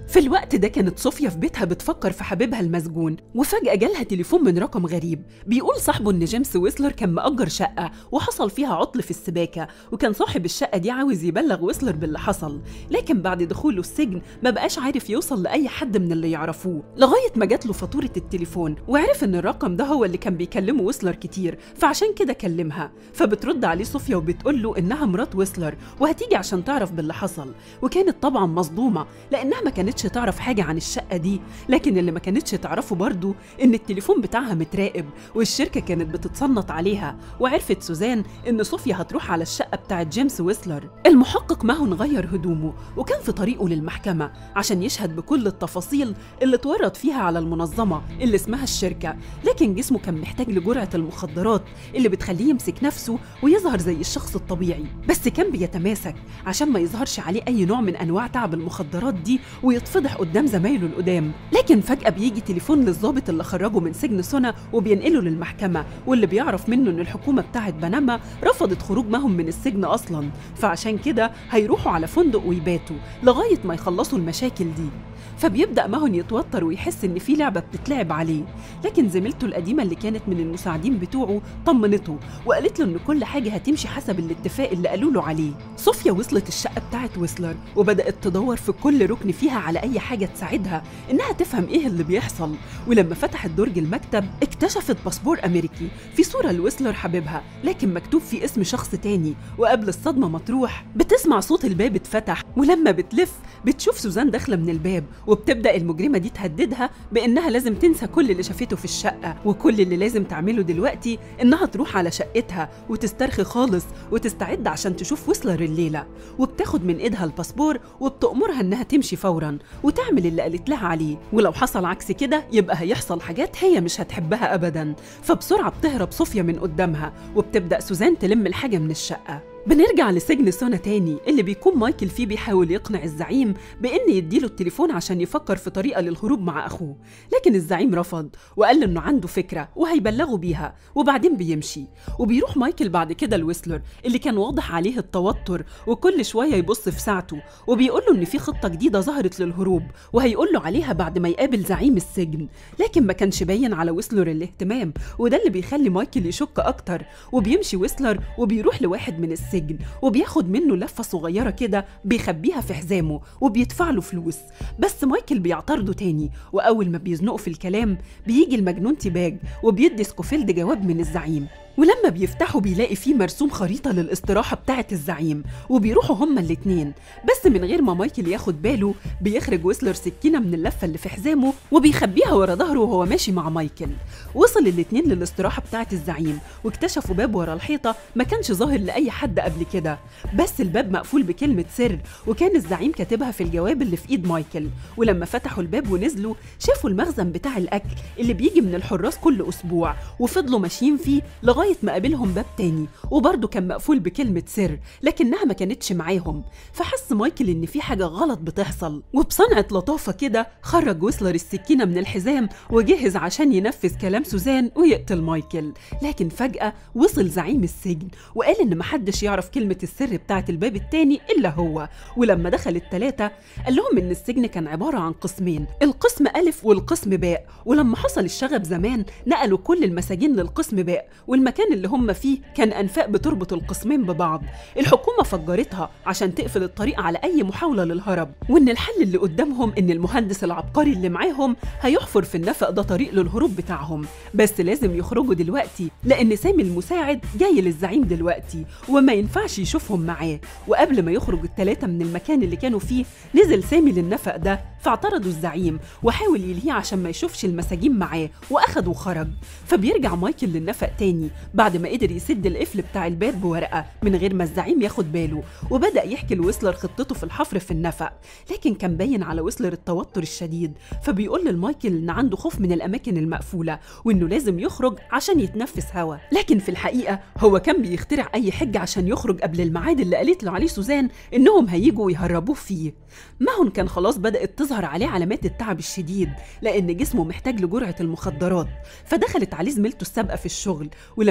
في الوقت ده كانت صوفيا في بيتها بتفكر في حبيبها المسجون وفجأة جالها تليفون من رقم غريب بيقول صاحبه إن جيمس ويسلر كان مأجر شقة وحصل فيها عطل في السباكة وكان صاحب الشقة دي عاوز يبلغ ويسلر باللي حصل لكن بعد دخوله السجن ما بقاش عارف يوصل لأي حد من اللي يعرفوه لغاية ما جات له فاتورة التليفون وعرف إن الرقم ده هو اللي كان بيكلمه ويسلر كتير فعشان كده كلمها فبترد عليه صوفيا وبتقول له إنها مرات ويسلر وهتيجي عشان تعرف باللي حصل وكانت طبعا مصدومة لأنها ما كانتش تعرف حاجة عن الشقة دي لكن اللي ما كانتش تعرفه برضو إن التليفون بتاعها متراقب والشركة كانت بتتصنت عليها وعرفت سوزان إن صوفيا هتروح على الشقة بتاعت جيمس ويسلر المحقق ماهون غير هدومه وكان في طريقه للمحكمة عشان يشهد بكل التفاصيل اللي اتورط فيها على المنظمة اللي اسمها الشركة لكن جسمه كان محتاج لجرعة المخدرات اللي بتخليه يمسك نفسه ويظهر زي الشخص الطبيعي بس كان بيتماسك عشان ما يظهرش عليه أي نوع من أنواع تعب المخدرات دي ويتفضح قدام زمايله القدام لكن فجأة بيجي تليفون للضابط اللي خرجه من سجن سونا وبينقله للمحكمة واللي بيعرف منه إن الحكومة بتاعت بنما رفضت خروج ماهم من السجن أصلا فعشان كده هيروحوا على فندق ويباتوا لغاية ما يخلصوا المشاكل دي فبيبدأ ماهون يتوتر ويحس إن في لعبة بتتلعب عليه لكن زميلته القديمة اللي كانت من المساعدين بتوعه طمنته وقالت له إن كل حاجة هتمشي حسب الاتفاق اللي قالوا له عليه صوفيا وصلت الشقة بتاعت ويسلر وبدأت تدور في كل ركن فيها على أي حاجة تساعدها إنها تفهم إيه اللي بيحصل ولما فتحت درج المكتب اكتشفت باسبور أمريكي في صورة لويسلر حبيبها لكن مكتوب فيه اسم شخص تاني وقبل الصدمة ما تروح بتسمع صوت الباب اتفتح ولما بتلف بتشوف سوزان داخلة من الباب وبتبدأ المجرمة دي تهددها بإنها لازم تنسى كل اللي شافته في الشقة وكل اللي لازم تعمله دلوقتي إنها تروح على شقتها وتسترخي خالص وتستعد عشان تشوف ويسلر الليلة وبتاخد من إيدها الباسبور وبتأمرها إنها تمشي فورا وتعمل اللي قالت لها عليه ولو حصل عكس كده يبقى هيحصل حاجات هي مش هتحبها أبدا فبسرعة بتهرب صوفيا من قدامها وبتبدأ سوزان تلم الحاجة من الشقة بنرجع لسجن سونا تاني اللي بيكون مايكل فيه بيحاول يقنع الزعيم بإن يديله التليفون عشان يفكر في طريقة للهروب مع أخوه لكن الزعيم رفض وقال إنه عنده فكرة وهيبلغه بيها وبعدين بيمشي وبيروح مايكل بعد كده لويسلر اللي كان واضح عليه التوتر وكل شوية يبص في ساعته وبيقول له إن في خطة جديدة ظهرت للهروب وهيقول له عليها بعد ما يقابل زعيم السجن لكن ما كانش باين على ويسلر الاهتمام وده اللي بيخلي مايكل يشك أكتر وبيمشي ويسلر وبيروح لواحد من السجن السجن وبياخد منه لفة صغيرة كده بيخبيها في حزامه وبيدفع له فلوس بس مايكل بيعترضه تاني وأول ما بيزنقه في الكلام بيجي المجنون تباج وبيدي سكوفيلد جواب من الزعيم ولما بيفتحوا بيلاقي فيه مرسوم خريطة للاستراحة بتاعة الزعيم وبيروحوا هما الاتنين بس من غير ما مايكل ياخد باله بيخرج ويسلر سكينة من اللفة اللي في حزامه وبيخبيها ورا ظهره وهو ماشي مع مايكل وصل الاتنين للاستراحة بتاعة الزعيم واكتشفوا باب ورا الحيطة ما كانش ظاهر لأي حد قبل كده بس الباب مقفول بكلمة سر وكان الزعيم كاتبها في الجواب اللي في ايد مايكل ولما فتحوا الباب ونزلوا شافوا المخزن بتاع الأكل اللي بيجي من الحراس كل أسبوع وفضلوا ماشيين فيه لغاية لغايه ما قابلهم باب تاني وبرضه كان مقفول بكلمه سر لكنها ما كانتش معاهم فحس مايكل ان في حاجه غلط بتحصل وبصنعه لطافه كده خرج ويسلر السكينه من الحزام وجهز عشان ينفذ كلام سوزان ويقتل مايكل لكن فجاه وصل زعيم السجن وقال ان محدش يعرف كلمه السر بتاعه الباب التاني الا هو ولما دخل التلاته قال لهم ان السجن كان عباره عن قسمين القسم الف والقسم باء ولما حصل الشغب زمان نقلوا كل المساجين للقسم باء والمكان اللي هم فيه كان أنفاق بتربط القسمين ببعض الحكومة فجرتها عشان تقفل الطريق على أي محاولة للهرب وإن الحل اللي قدامهم إن المهندس العبقري اللي معاهم هيحفر في النفق ده طريق للهروب بتاعهم بس لازم يخرجوا دلوقتي لأن سامي المساعد جاي للزعيم دلوقتي وما ينفعش يشوفهم معاه وقبل ما يخرج التلاتة من المكان اللي كانوا فيه نزل سامي للنفق ده فاعترضوا الزعيم وحاول يلهيه عشان ما يشوفش المساجين معاه وأخد وخرج فبيرجع مايكل للنفق تاني بعد ما قدر يسد القفل بتاع الباب بورقة من غير ما الزعيم ياخد باله وبدأ يحكي لويسلر خطته في الحفر في النفق لكن كان باين على ويسلر التوتر الشديد فبيقول للمايكل إن عنده خوف من الأماكن المقفولة وإنه لازم يخرج عشان يتنفس هوا لكن في الحقيقة هو كان بيخترع أي حجة عشان يخرج قبل الميعاد اللي قالت له عليه سوزان إنهم هيجوا ويهربوه فيه ماهون كان خلاص بدأت تظهر عليه علامات التعب الشديد لأن جسمه محتاج لجرعة المخدرات فدخلت عليه زميلته السابقة في الشغل ولما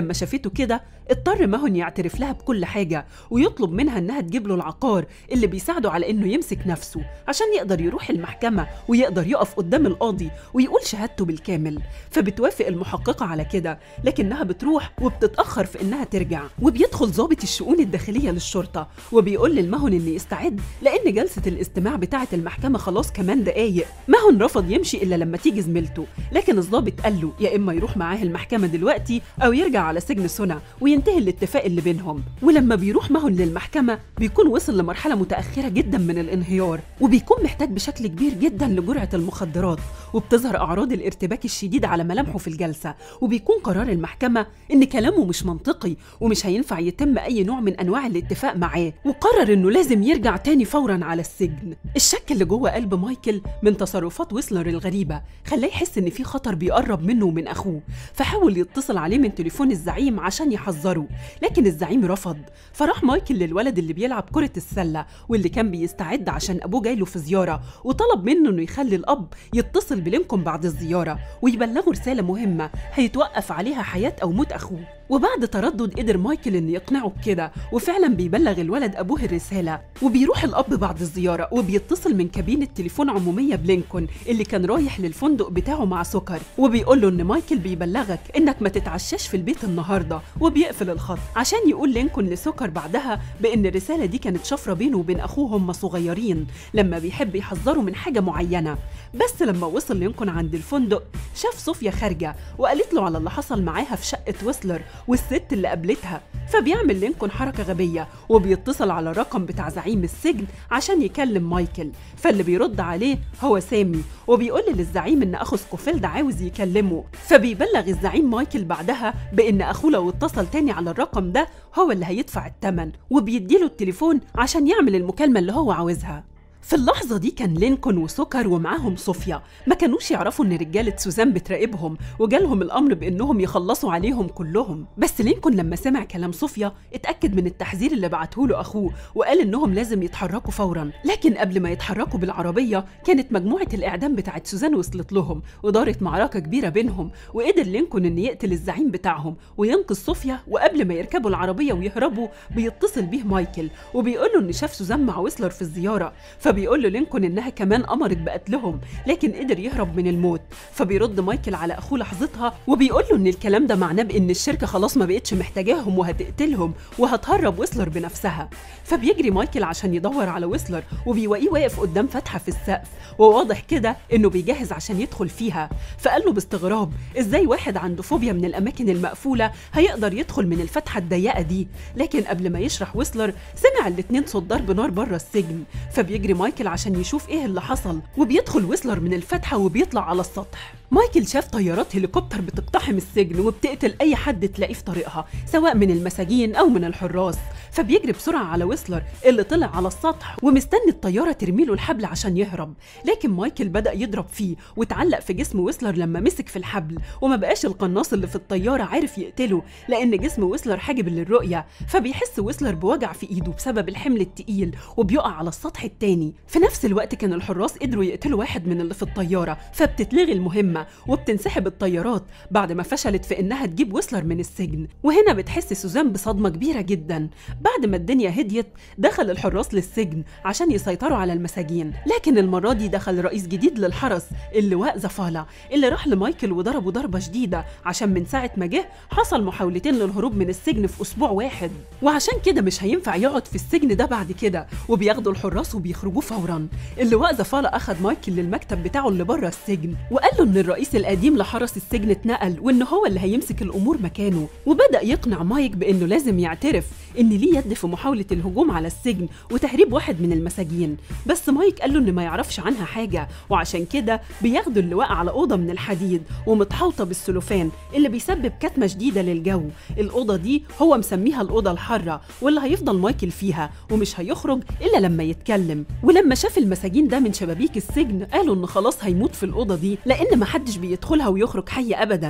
ولما شافته كده اضطر ماهون يعترف لها بكل حاجة ويطلب منها إنها تجيب له العقار اللي بيساعده على إنه يمسك نفسه عشان يقدر يروح المحكمة ويقدر يقف قدام القاضي ويقول شهادته بالكامل فبتوافق المحققة على كده لكنها بتروح وبتتأخر في إنها ترجع وبيدخل ضابط الشؤون الداخلية للشرطة وبيقول للمهن إن يستعد لأن جلسة الاستماع بتاعة المحكمة خلاص كمان دقايق مهن رفض يمشي إلا لما تيجي زميلته لكن الضابط قال له يا إما يروح معاه المحكمة دلوقتي أو يرجع على سجن سنة وينتهي الاتفاق اللي بينهم ولما بيروح مهن للمحكمة بيكون وصل لمرحلة متأخرة جدا من الانهيار وبيكون محتاج بشكل كبير جدا لجرعة المخدرات وبتظهر أعراض الارتباك الشديد على ملامحه في الجلسة وبيكون قرار المحكمة إن كلامه مش منطقي ومش هينفع يتم أي نوع من أنواع الاتفاق معاه وقرر إنه لازم يرجع تاني فورا على السجن الشك اللي جوه قلب مايكل من تصرفات ويسلر الغريبة خلاه يحس إن في خطر بيقرب منه ومن أخوه فحاول يتصل عليه من تليفون الزعيم عشان يحذره لكن الزعيم رفض فراح مايكل للولد اللي بيلعب كرة السلة واللي كان بيستعد عشان أبوه جاي له في زيارة وطلب منه إنه يخلي الأب يتصل بلينكولن بعد الزيارة ويبلغه رسالة مهمة هيتوقف عليها حياة أو موت أخوه وبعد تردد قدر مايكل انه يقنعه بكده وفعلا بيبلغ الولد ابوه الرساله وبيروح الاب بعد الزياره وبيتصل من كابينه تليفون عموميه بلينكولن اللي كان رايح للفندق بتاعه مع سكر وبيقول له ان مايكل بيبلغك انك ما تتعشاش في البيت النهارده وبيقفل الخط عشان يقول لينكولن لسكر بعدها بان الرساله دي كانت شفره بينه وبين اخوه هم صغيرين لما بيحب يحذره من حاجه معينه بس لما وصل لينكولن عند الفندق شاف صوفيا خارجه وقالت له على اللي حصل معاها في شقه ويسلر والست اللي قابلتها فبيعمل لينكولن حركة غبية وبيتصل على الرقم بتاع زعيم السجن عشان يكلم مايكل فاللي بيرد عليه هو سامي وبيقول للزعيم ان اخو سكوفيلد عاوز يكلمه فبيبلغ الزعيم مايكل بعدها بان اخوه لو اتصل تاني على الرقم ده هو اللي هيدفع الثمن وبيديله التليفون عشان يعمل المكالمة اللي هو عاوزها في اللحظة دي كان لينكولن وسكر ومعاهم صوفيا ما كانوش يعرفوا ان رجالة سوزان بتراقبهم وجالهم الامر بانهم يخلصوا عليهم كلهم بس لينكولن لما سمع كلام صوفيا اتأكد من التحذير اللي بعته له اخوه وقال انهم لازم يتحركوا فورا لكن قبل ما يتحركوا بالعربية كانت مجموعة الاعدام بتاعت سوزان وصلت لهم ودارت معركة كبيرة بينهم وقدر لينكولن ان يقتل الزعيم بتاعهم وينقذ صوفيا وقبل ما يركبوا العربية ويهربوا بيتصل بيه مايكل وبيقول له ان شاف سوزان مع ويسلر في الزيارة فبيقول له لينكولن انها كمان امرت بقتلهم لكن قدر يهرب من الموت فبيرد مايكل على اخوه لحظتها وبيقول له ان الكلام ده معناه بان الشركه خلاص ما بقتش محتاجاهم وهتقتلهم وهتهرب ويسلر بنفسها فبيجري مايكل عشان يدور على ويسلر وبيلاقيه واقف قدام فتحه في السقف وواضح كده انه بيجهز عشان يدخل فيها فقال له باستغراب ازاي واحد عنده فوبيا من الاماكن المقفوله هيقدر يدخل من الفتحه الضيقه دي لكن قبل ما يشرح ويسلر سمع الاتنين صوت ضرب نار بره السجن فبيجري مايكل عشان يشوف ايه اللي حصل وبيدخل ويسلر من الفتحه وبيطلع على السطح مايكل شاف طيارات هليكوبتر بتقتحم السجن وبتقتل اي حد تلاقيه في طريقها سواء من المساجين او من الحراس فبيجري بسرعه على ويسلر اللي طلع على السطح ومستني الطياره ترميله الحبل عشان يهرب لكن مايكل بدا يضرب فيه واتعلق في جسم ويسلر لما مسك في الحبل وما بقاش القناص اللي في الطياره عارف يقتله لان جسم ويسلر حاجب للرؤيه فبيحس ويسلر بوجع في ايده بسبب الحمل التقيل وبيقع على السطح التاني في نفس الوقت كان الحراس قدروا يقتلوا واحد من اللي في الطياره فبتتلغي المهمه وبتنسحب الطيارات بعد ما فشلت في انها تجيب ويسلر من السجن وهنا بتحس سوزان بصدمه كبيره جدا بعد ما الدنيا هديت دخل الحراس للسجن عشان يسيطروا على المساجين لكن المره دي دخل رئيس جديد للحرس اللواء زفالا اللي راح لمايكل وضربه ضربه شديده عشان من ساعه ما جه حصل محاولتين للهروب من السجن في اسبوع واحد وعشان كده مش هينفع يقعد في السجن ده بعد كده وبياخدوا الحراس وبيخرجوه فورا اللواء زفالا اخد مايكل للمكتب بتاعه اللي بره السجن وقال له ان الرئيس القديم لحرس السجن اتنقل وان هو اللي هيمسك الامور مكانه وبدا يقنع مايك بانه لازم يعترف ان ليه يد في محاوله الهجوم على السجن وتهريب واحد من المساجين بس مايك قال له انه ما يعرفش عنها حاجه وعشان كده بياخدوا اللواء على اوضه من الحديد ومتحوطه بالسلوفان اللي بيسبب كتمه شديده للجو الاوضه دي هو مسميها الاوضه الحاره واللي هيفضل مايكل فيها ومش هيخرج الا لما يتكلم ولما شاف المساجين ده من شبابيك السجن قالوا ان خلاص هيموت في الاوضه دي لان محدش بيدخلها ويخرج حي ابدا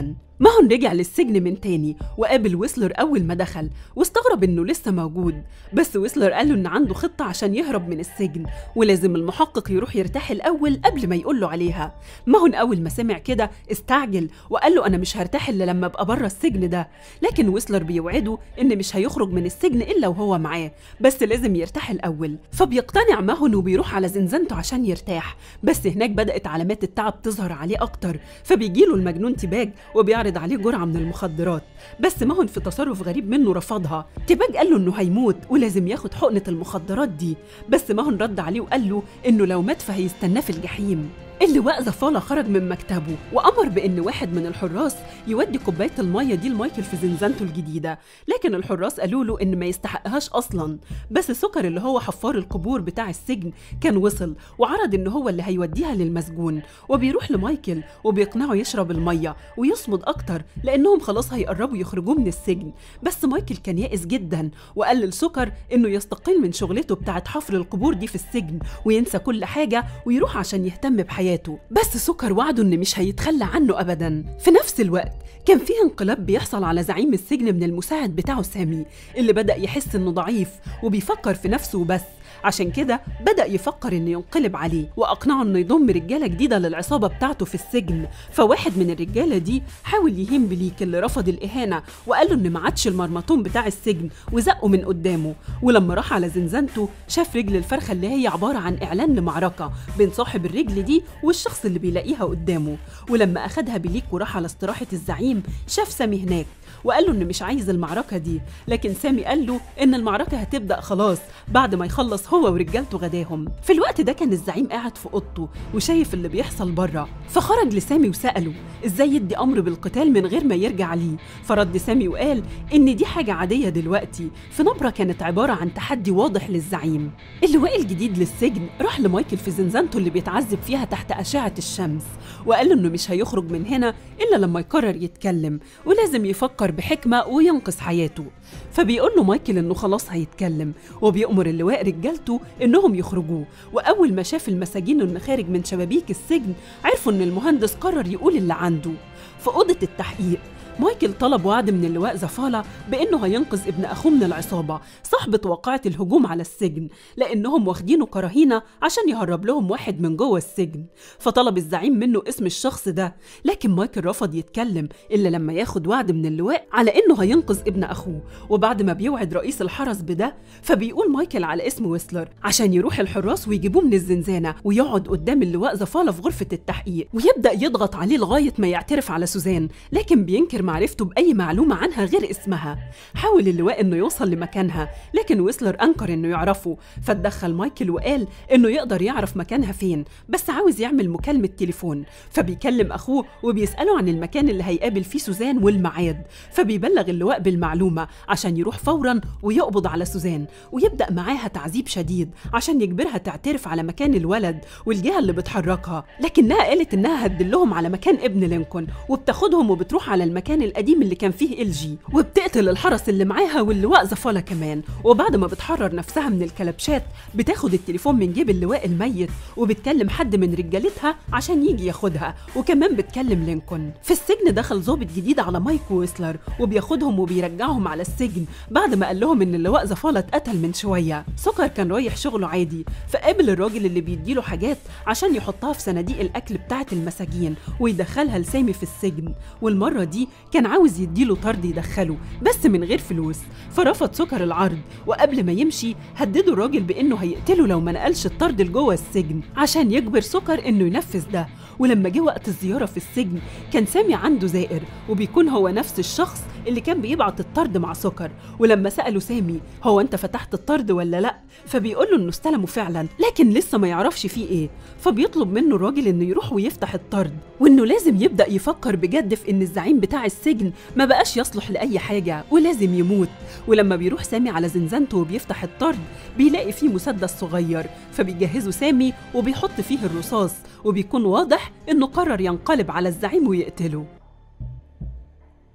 ماهون رجع للسجن من تاني وقابل ويسلر أول ما دخل واستغرب إنه لسه موجود بس ويسلر قال له إن عنده خطة عشان يهرب من السجن ولازم المحقق يروح يرتاح الأول قبل ما يقول له عليها ماهون أول ما سمع كده استعجل وقال له أنا مش هرتاح إلا لما أبقى بره السجن ده لكن ويسلر بيوعده إن مش هيخرج من السجن إلا وهو معاه بس لازم يرتاح الأول فبيقتنع ماهون وبيروح على زنزانته عشان يرتاح بس هناك بدأت علامات التعب تظهر عليه أكتر فبيجيله المجنون تباج وبيعرض عليه جرعة من المخدرات بس ماهون في تصرف غريب منه رفضها تباج قال له إنه هيموت ولازم ياخد حقنة المخدرات دي بس ماهون رد عليه وقال له إنه لو مات فهيستناه في الجحيم اللواء زفالة خرج من مكتبه وأمر بإن واحد من الحراس يودي كوباية المية دي لمايكل في زنزانته الجديدة لكن الحراس قالوا له إن ما يستحقهاش أصلا بس سكر اللي هو حفار القبور بتاع السجن كان وصل وعرض إن هو اللي هيوديها للمسجون وبيروح لمايكل وبيقنعه يشرب المية ويصمد أكتر لأنهم خلاص هيقربوا يخرجوه من السجن بس مايكل كان يائس جدا وقال لسكر إنه يستقيل من شغلته بتاعت حفر القبور دي في السجن وينسى كل حاجة ويروح عشان يهتم بحياته حياته بس سكر وعده ان مش هيتخلى عنه ابدا في نفس الوقت كان فيه انقلاب بيحصل على زعيم السجن من المساعد بتاعه سامي اللي بدأ يحس انه ضعيف وبيفكر في نفسه وبس عشان كده بدأ يفكر إنه ينقلب عليه وأقنعه إنه يضم رجالة جديدة للعصابة بتاعته في السجن فواحد من الرجالة دي حاول يهين بليك اللي رفض الإهانة وقال له إن ما عادش المرمطون بتاع السجن وزقه من قدامه ولما راح على زنزانته شاف رجل الفرخة اللي هي عبارة عن إعلان لمعركة بين صاحب الرجل دي والشخص اللي بيلاقيها قدامه ولما أخدها بليك وراح على استراحة الزعيم شاف سامي هناك وقال له إنه مش عايز المعركة دي لكن سامي قال له إن المعركة هتبدأ خلاص بعد ما يخلص هو ورجالته غداهم في الوقت ده كان الزعيم قاعد في اوضته وشايف اللي بيحصل بره فخرج لسامي وسأله ازاي يدي امر بالقتال من غير ما يرجع ليه فرد سامي وقال ان دي حاجة عادية دلوقتي في نبرة كانت عبارة عن تحدي واضح للزعيم اللواء الجديد للسجن راح لمايكل في زنزانته اللي بيتعذب فيها تحت أشعة الشمس وقال له انه مش هيخرج من هنا الا لما يقرر يتكلم ولازم يفكر بحكمة وينقذ حياته فبيقول له مايكل انه خلاص هيتكلم وبيأمر اللواء رجالته انهم يخرجوه واول ما شاف المساجين انه خارج من شبابيك السجن عرفوا ان المهندس قرر يقول اللي عنده في اوضه التحقيق مايكل طلب وعد من اللواء زفالة بإنه هينقذ ابن أخوه من العصابة صاحبة واقعة الهجوم على السجن لأنهم واخدينه كرهينة عشان يهرب لهم واحد من جوه السجن فطلب الزعيم منه اسم الشخص ده لكن مايكل رفض يتكلم إلا لما ياخد وعد من اللواء على إنه هينقذ ابن أخوه وبعد ما بيوعد رئيس الحرس بده فبيقول مايكل على اسم ويسلر عشان يروح الحراس ويجيبوه من الزنزانة ويقعد قدام اللواء زفالة في غرفة التحقيق ويبدأ يضغط عليه لغاية ما يعترف على سوزان لكن بينكر معرفته بأي معلومة عنها غير اسمها حاول اللواء إنه يوصل لمكانها لكن ويسلر أنكر إنه يعرفه فتدخل مايكل وقال إنه يقدر يعرف مكانها فين بس عاوز يعمل مكالمة تليفون فبيكلم أخوه وبيسأله عن المكان اللي هيقابل فيه سوزان والميعاد فبيبلغ اللواء بالمعلومة عشان يروح فورا ويقبض على سوزان ويبدأ معاها تعذيب شديد عشان يجبرها تعترف على مكان الولد والجهة اللي بتحركها لكنها قالت إنها هتدلهم على مكان ابن لينكولن وبتاخدهم وبتروح على المكان القديم اللي كان فيه ال جي وبتقتل الحرس اللي معاها واللواء زفالة كمان وبعد ما بتحرر نفسها من الكلبشات بتاخد التليفون من جيب اللواء الميت وبتكلم حد من رجالتها عشان يجي ياخدها وكمان بتكلم لينكولن في السجن دخل ضابط جديد على مايك ويسلر وبياخدهم وبيرجعهم على السجن بعد ما قال لهم ان اللواء زفالة اتقتل من شوية سكر كان رايح شغله عادي فقابل الراجل اللي بيديله حاجات عشان يحطها في صناديق الاكل بتاعه المساجين ويدخلها لسامي في السجن والمره دي كان عاوز يديله طرد يدخله بس من غير فلوس فرفض سكر العرض وقبل ما يمشي هدده الراجل بانه هيقتله لو ما نقلش الطرد لجوه السجن عشان يجبر سكر انه ينفذ ده ولما جه وقت الزياره في السجن كان سامي عنده زائر وبيكون هو نفس الشخص اللي كان بيبعت الطرد مع سكر ولما سأله سامي هو انت فتحت الطرد ولا لا فبيقول له انه استلمه فعلا لكن لسه ما يعرفش فيه ايه فبيطلب منه الراجل انه يروح ويفتح الطرد وانه لازم يبدأ يفكر بجد في ان الزعيم بتاع السجن ما بقاش يصلح لأي حاجة ولازم يموت ولما بيروح سامي على زنزانته وبيفتح الطرد بيلاقي فيه مسدس صغير فبيجهزه سامي وبيحط فيه الرصاص وبيكون واضح انه قرر ينقلب على الزعيم ويقتله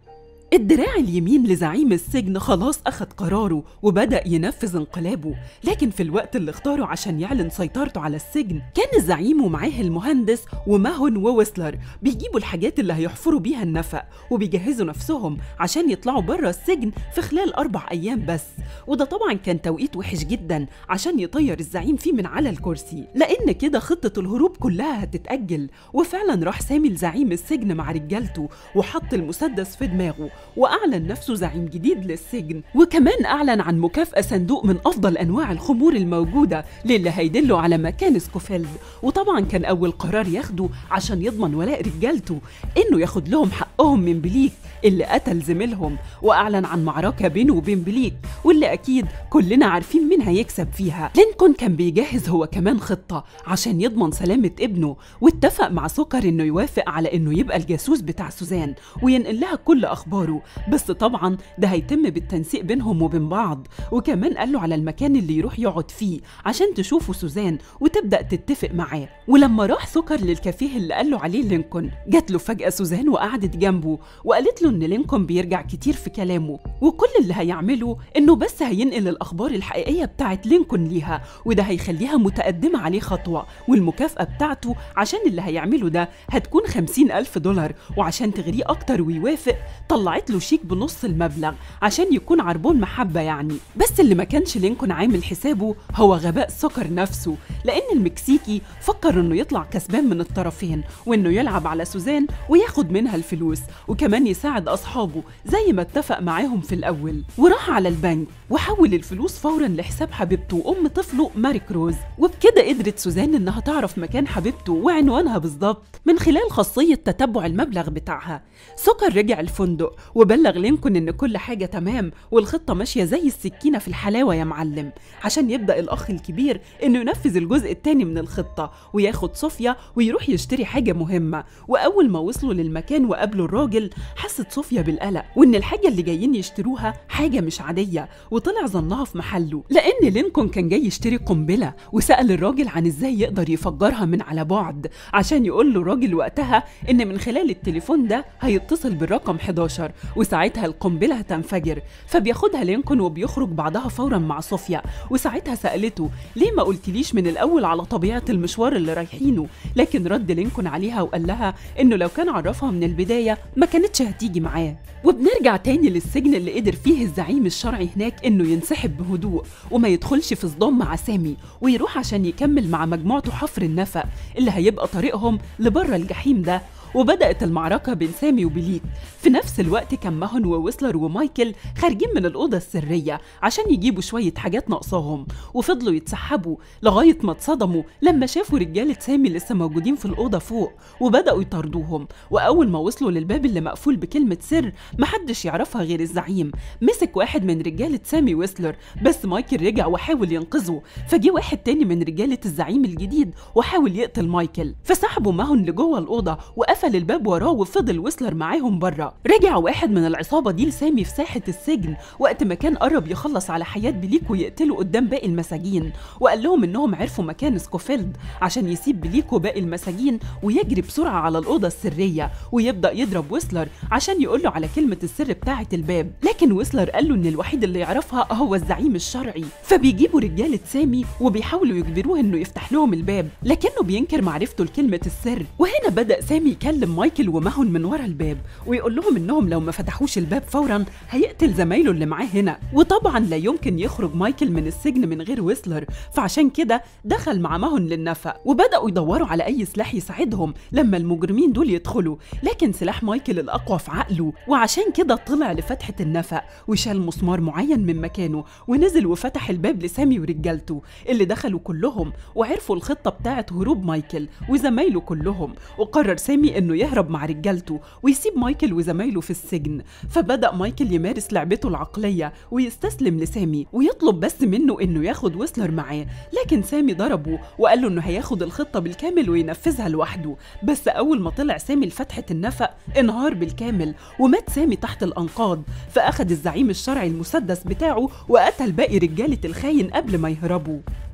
الدراع اليمين لزعيم السجن خلاص أخد قراره وبدأ ينفذ انقلابه لكن في الوقت اللي اختاره عشان يعلن سيطرته على السجن كان الزعيم ومعاه المهندس وماهون وويسلر بيجيبوا الحاجات اللي هيحفروا بيها النفق وبيجهزوا نفسهم عشان يطلعوا بره السجن في خلال أربع أيام بس وده طبعا كان توقيت وحش جدا عشان يطير الزعيم فيه من على الكرسي لأن كده خطة الهروب كلها هتتأجل وفعلا راح سامي لزعيم السجن مع رجالته وحط المسدس في دماغه وأعلن نفسه زعيم جديد للسجن وكمان أعلن عن مكافأة صندوق من أفضل أنواع الخمور الموجودة للي هيدله على مكان سكوفيلد وطبعا كان أول قرار ياخده عشان يضمن ولاء رجالته إنه ياخد لهم حقهم من بليك اللي قتل زميلهم وأعلن عن معركة بينه وبين بليك واللي أكيد كلنا عارفين مين هيكسب فيها لينكولن كان بيجهز هو كمان خطة عشان يضمن سلامة ابنه واتفق مع سكر إنه يوافق على إنه يبقى الجاسوس بتاع سوزان وينقل لها كل أخباره بس طبعا ده هيتم بالتنسيق بينهم وبين بعض وكمان قال له على المكان اللي يروح يقعد فيه عشان تشوفه سوزان وتبدأ تتفق معاه ولما راح سكر للكافيه اللي قال له عليه لينكولن جات له فجأة سوزان وقعدت جنبه وقالت له إن لينكولن بيرجع كتير في كلامه وكل اللي هيعمله إنه بس هينقل الأخبار الحقيقية بتاعت لينكولن ليها وده هيخليها متقدمة عليه خطوة والمكافأة بتاعته عشان اللي هيعمله ده هتكون خمسين ألف دولار وعشان تغريه أكتر ويوافق طلعت له شيك بنص المبلغ عشان يكون عربون محبة يعني بس اللي ما كانش لينكولن عامل حسابه هو غباء سكر نفسه لأن المكسيكي فكر إنه يطلع كسبان من الطرفين وإنه يلعب على سوزان وياخد منها الفلوس وكمان يساعد أصحابه زي ما اتفق معاهم في الأول وراح على البنك وحول الفلوس فورا لحساب حبيبته وأم طفله ماري كروز وبكده قدرت سوزان إنها تعرف مكان حبيبته وعنوانها بالظبط من خلال خاصية تتبع المبلغ بتاعها سكر رجع الفندق وبلغ لينكولن إن كل حاجة تمام والخطة ماشية زي السكينة في الحلاوة يا معلم عشان يبدأ الأخ الكبير إنه ينفذ الجزء التاني من الخطة وياخد صوفيا ويروح يشتري حاجة مهمة وأول ما وصلوا للمكان وقابلوا الراجل حست صوفيا بالقلق وإن الحاجة اللي جايين يشتروها حاجة مش عادية وطلع ظنها في محله لأن لينكولن كان جاي يشتري قنبلة وسأل الراجل عن إزاي يقدر يفجرها من على بعد عشان يقول له الراجل وقتها إن من خلال التليفون ده هيتصل بالرقم 11 وساعتها القنبلة هتنفجر فبياخدها لينكولن وبيخرج بعدها فورا مع صوفيا وساعتها سألته ليه ما قلتليش من الأول على طبيعة المشوار اللي رايحينه لكن رد لينكولن عليها وقال لها إنه لو كان عرفها من البداية ما كانتش هتيجي معاه وبنرجع تاني للسجن اللي قدر فيه الزعيم الشرعي هناك إنه ينسحب بهدوء وما يدخلش في صدام مع سامي ويروح عشان يكمل مع مجموعته حفر النفق اللي هيبقى طريقهم لبره الجحيم ده وبدأت المعركة بين سامي وبليك في نفس الوقت كان ماهون وويسلر ومايكل خارجين من الأوضة السرية عشان يجيبوا شوية حاجات ناقصاهم وفضلوا يتسحبوا لغاية ما اتصدموا لما شافوا رجالة سامي لسه موجودين في الأوضة فوق وبدأوا يطاردوهم وأول ما وصلوا للباب اللي مقفول بكلمة سر محدش يعرفها غير الزعيم مسك واحد من رجالة سامي ويسلر بس مايكل رجع وحاول ينقذه فجي واحد تاني من رجالة الزعيم الجديد وحاول يقتل مايكل فسحبوا ماهون لجوه الأوضة وقفل الباب وراه وفضل ويسلر معاهم بره رجع واحد من العصابة دي لسامي في ساحة السجن وقت ما كان قرب يخلص على حياة بليك ويقتله قدام باقي المساجين وقال لهم انهم عرفوا مكان سكوفيلد عشان يسيب بليك وباقي المساجين ويجري بسرعة على الأوضة السرية ويبدأ يضرب ويسلر عشان يقول له على كلمة السر بتاعة الباب لكن ويسلر قال له ان الوحيد اللي يعرفها هو الزعيم الشرعي فبيجيبوا رجالة سامي وبيحاولوا يجبروه انه يفتح لهم الباب لكنه بينكر معرفته لكلمة السر وهنا بدأ سامي يكلم مايكل وماهون من ورا الباب ويقول لهم انهم لو ما فتحوش الباب فورا هيقتل زمايله اللي معاه هنا وطبعا لا يمكن يخرج مايكل من السجن من غير ويسلر فعشان كده دخل مع ماهون للنفق وبدأوا يدوروا على أي سلاح يساعدهم لما المجرمين دول يدخلوا لكن سلاح مايكل الأقوى في عقله وعشان كده طلع لفتحة النفق وشال مسمار معين من مكانه ونزل وفتح الباب لسامي ورجالته اللي دخلوا كلهم وعرفوا الخطة بتاعة هروب مايكل وزمايله كلهم وقرر سامي انه يهرب مع رجالته ويسيب مايكل وزمايله في السجن فبدأ مايكل يمارس لعبته العقلية ويستسلم لسامي ويطلب بس منه انه ياخد ويسلر معاه لكن سامي ضربه وقال له انه هياخد الخطة بالكامل وينفذها لوحده بس اول ما طلع سامي لفتحة النفق انهار بالكامل ومات سامي تحت الانقاض فاخد الزعيم الشرعي المسدس بتاعه وقتل باقي رجالة الخاين قبل ما يهربوا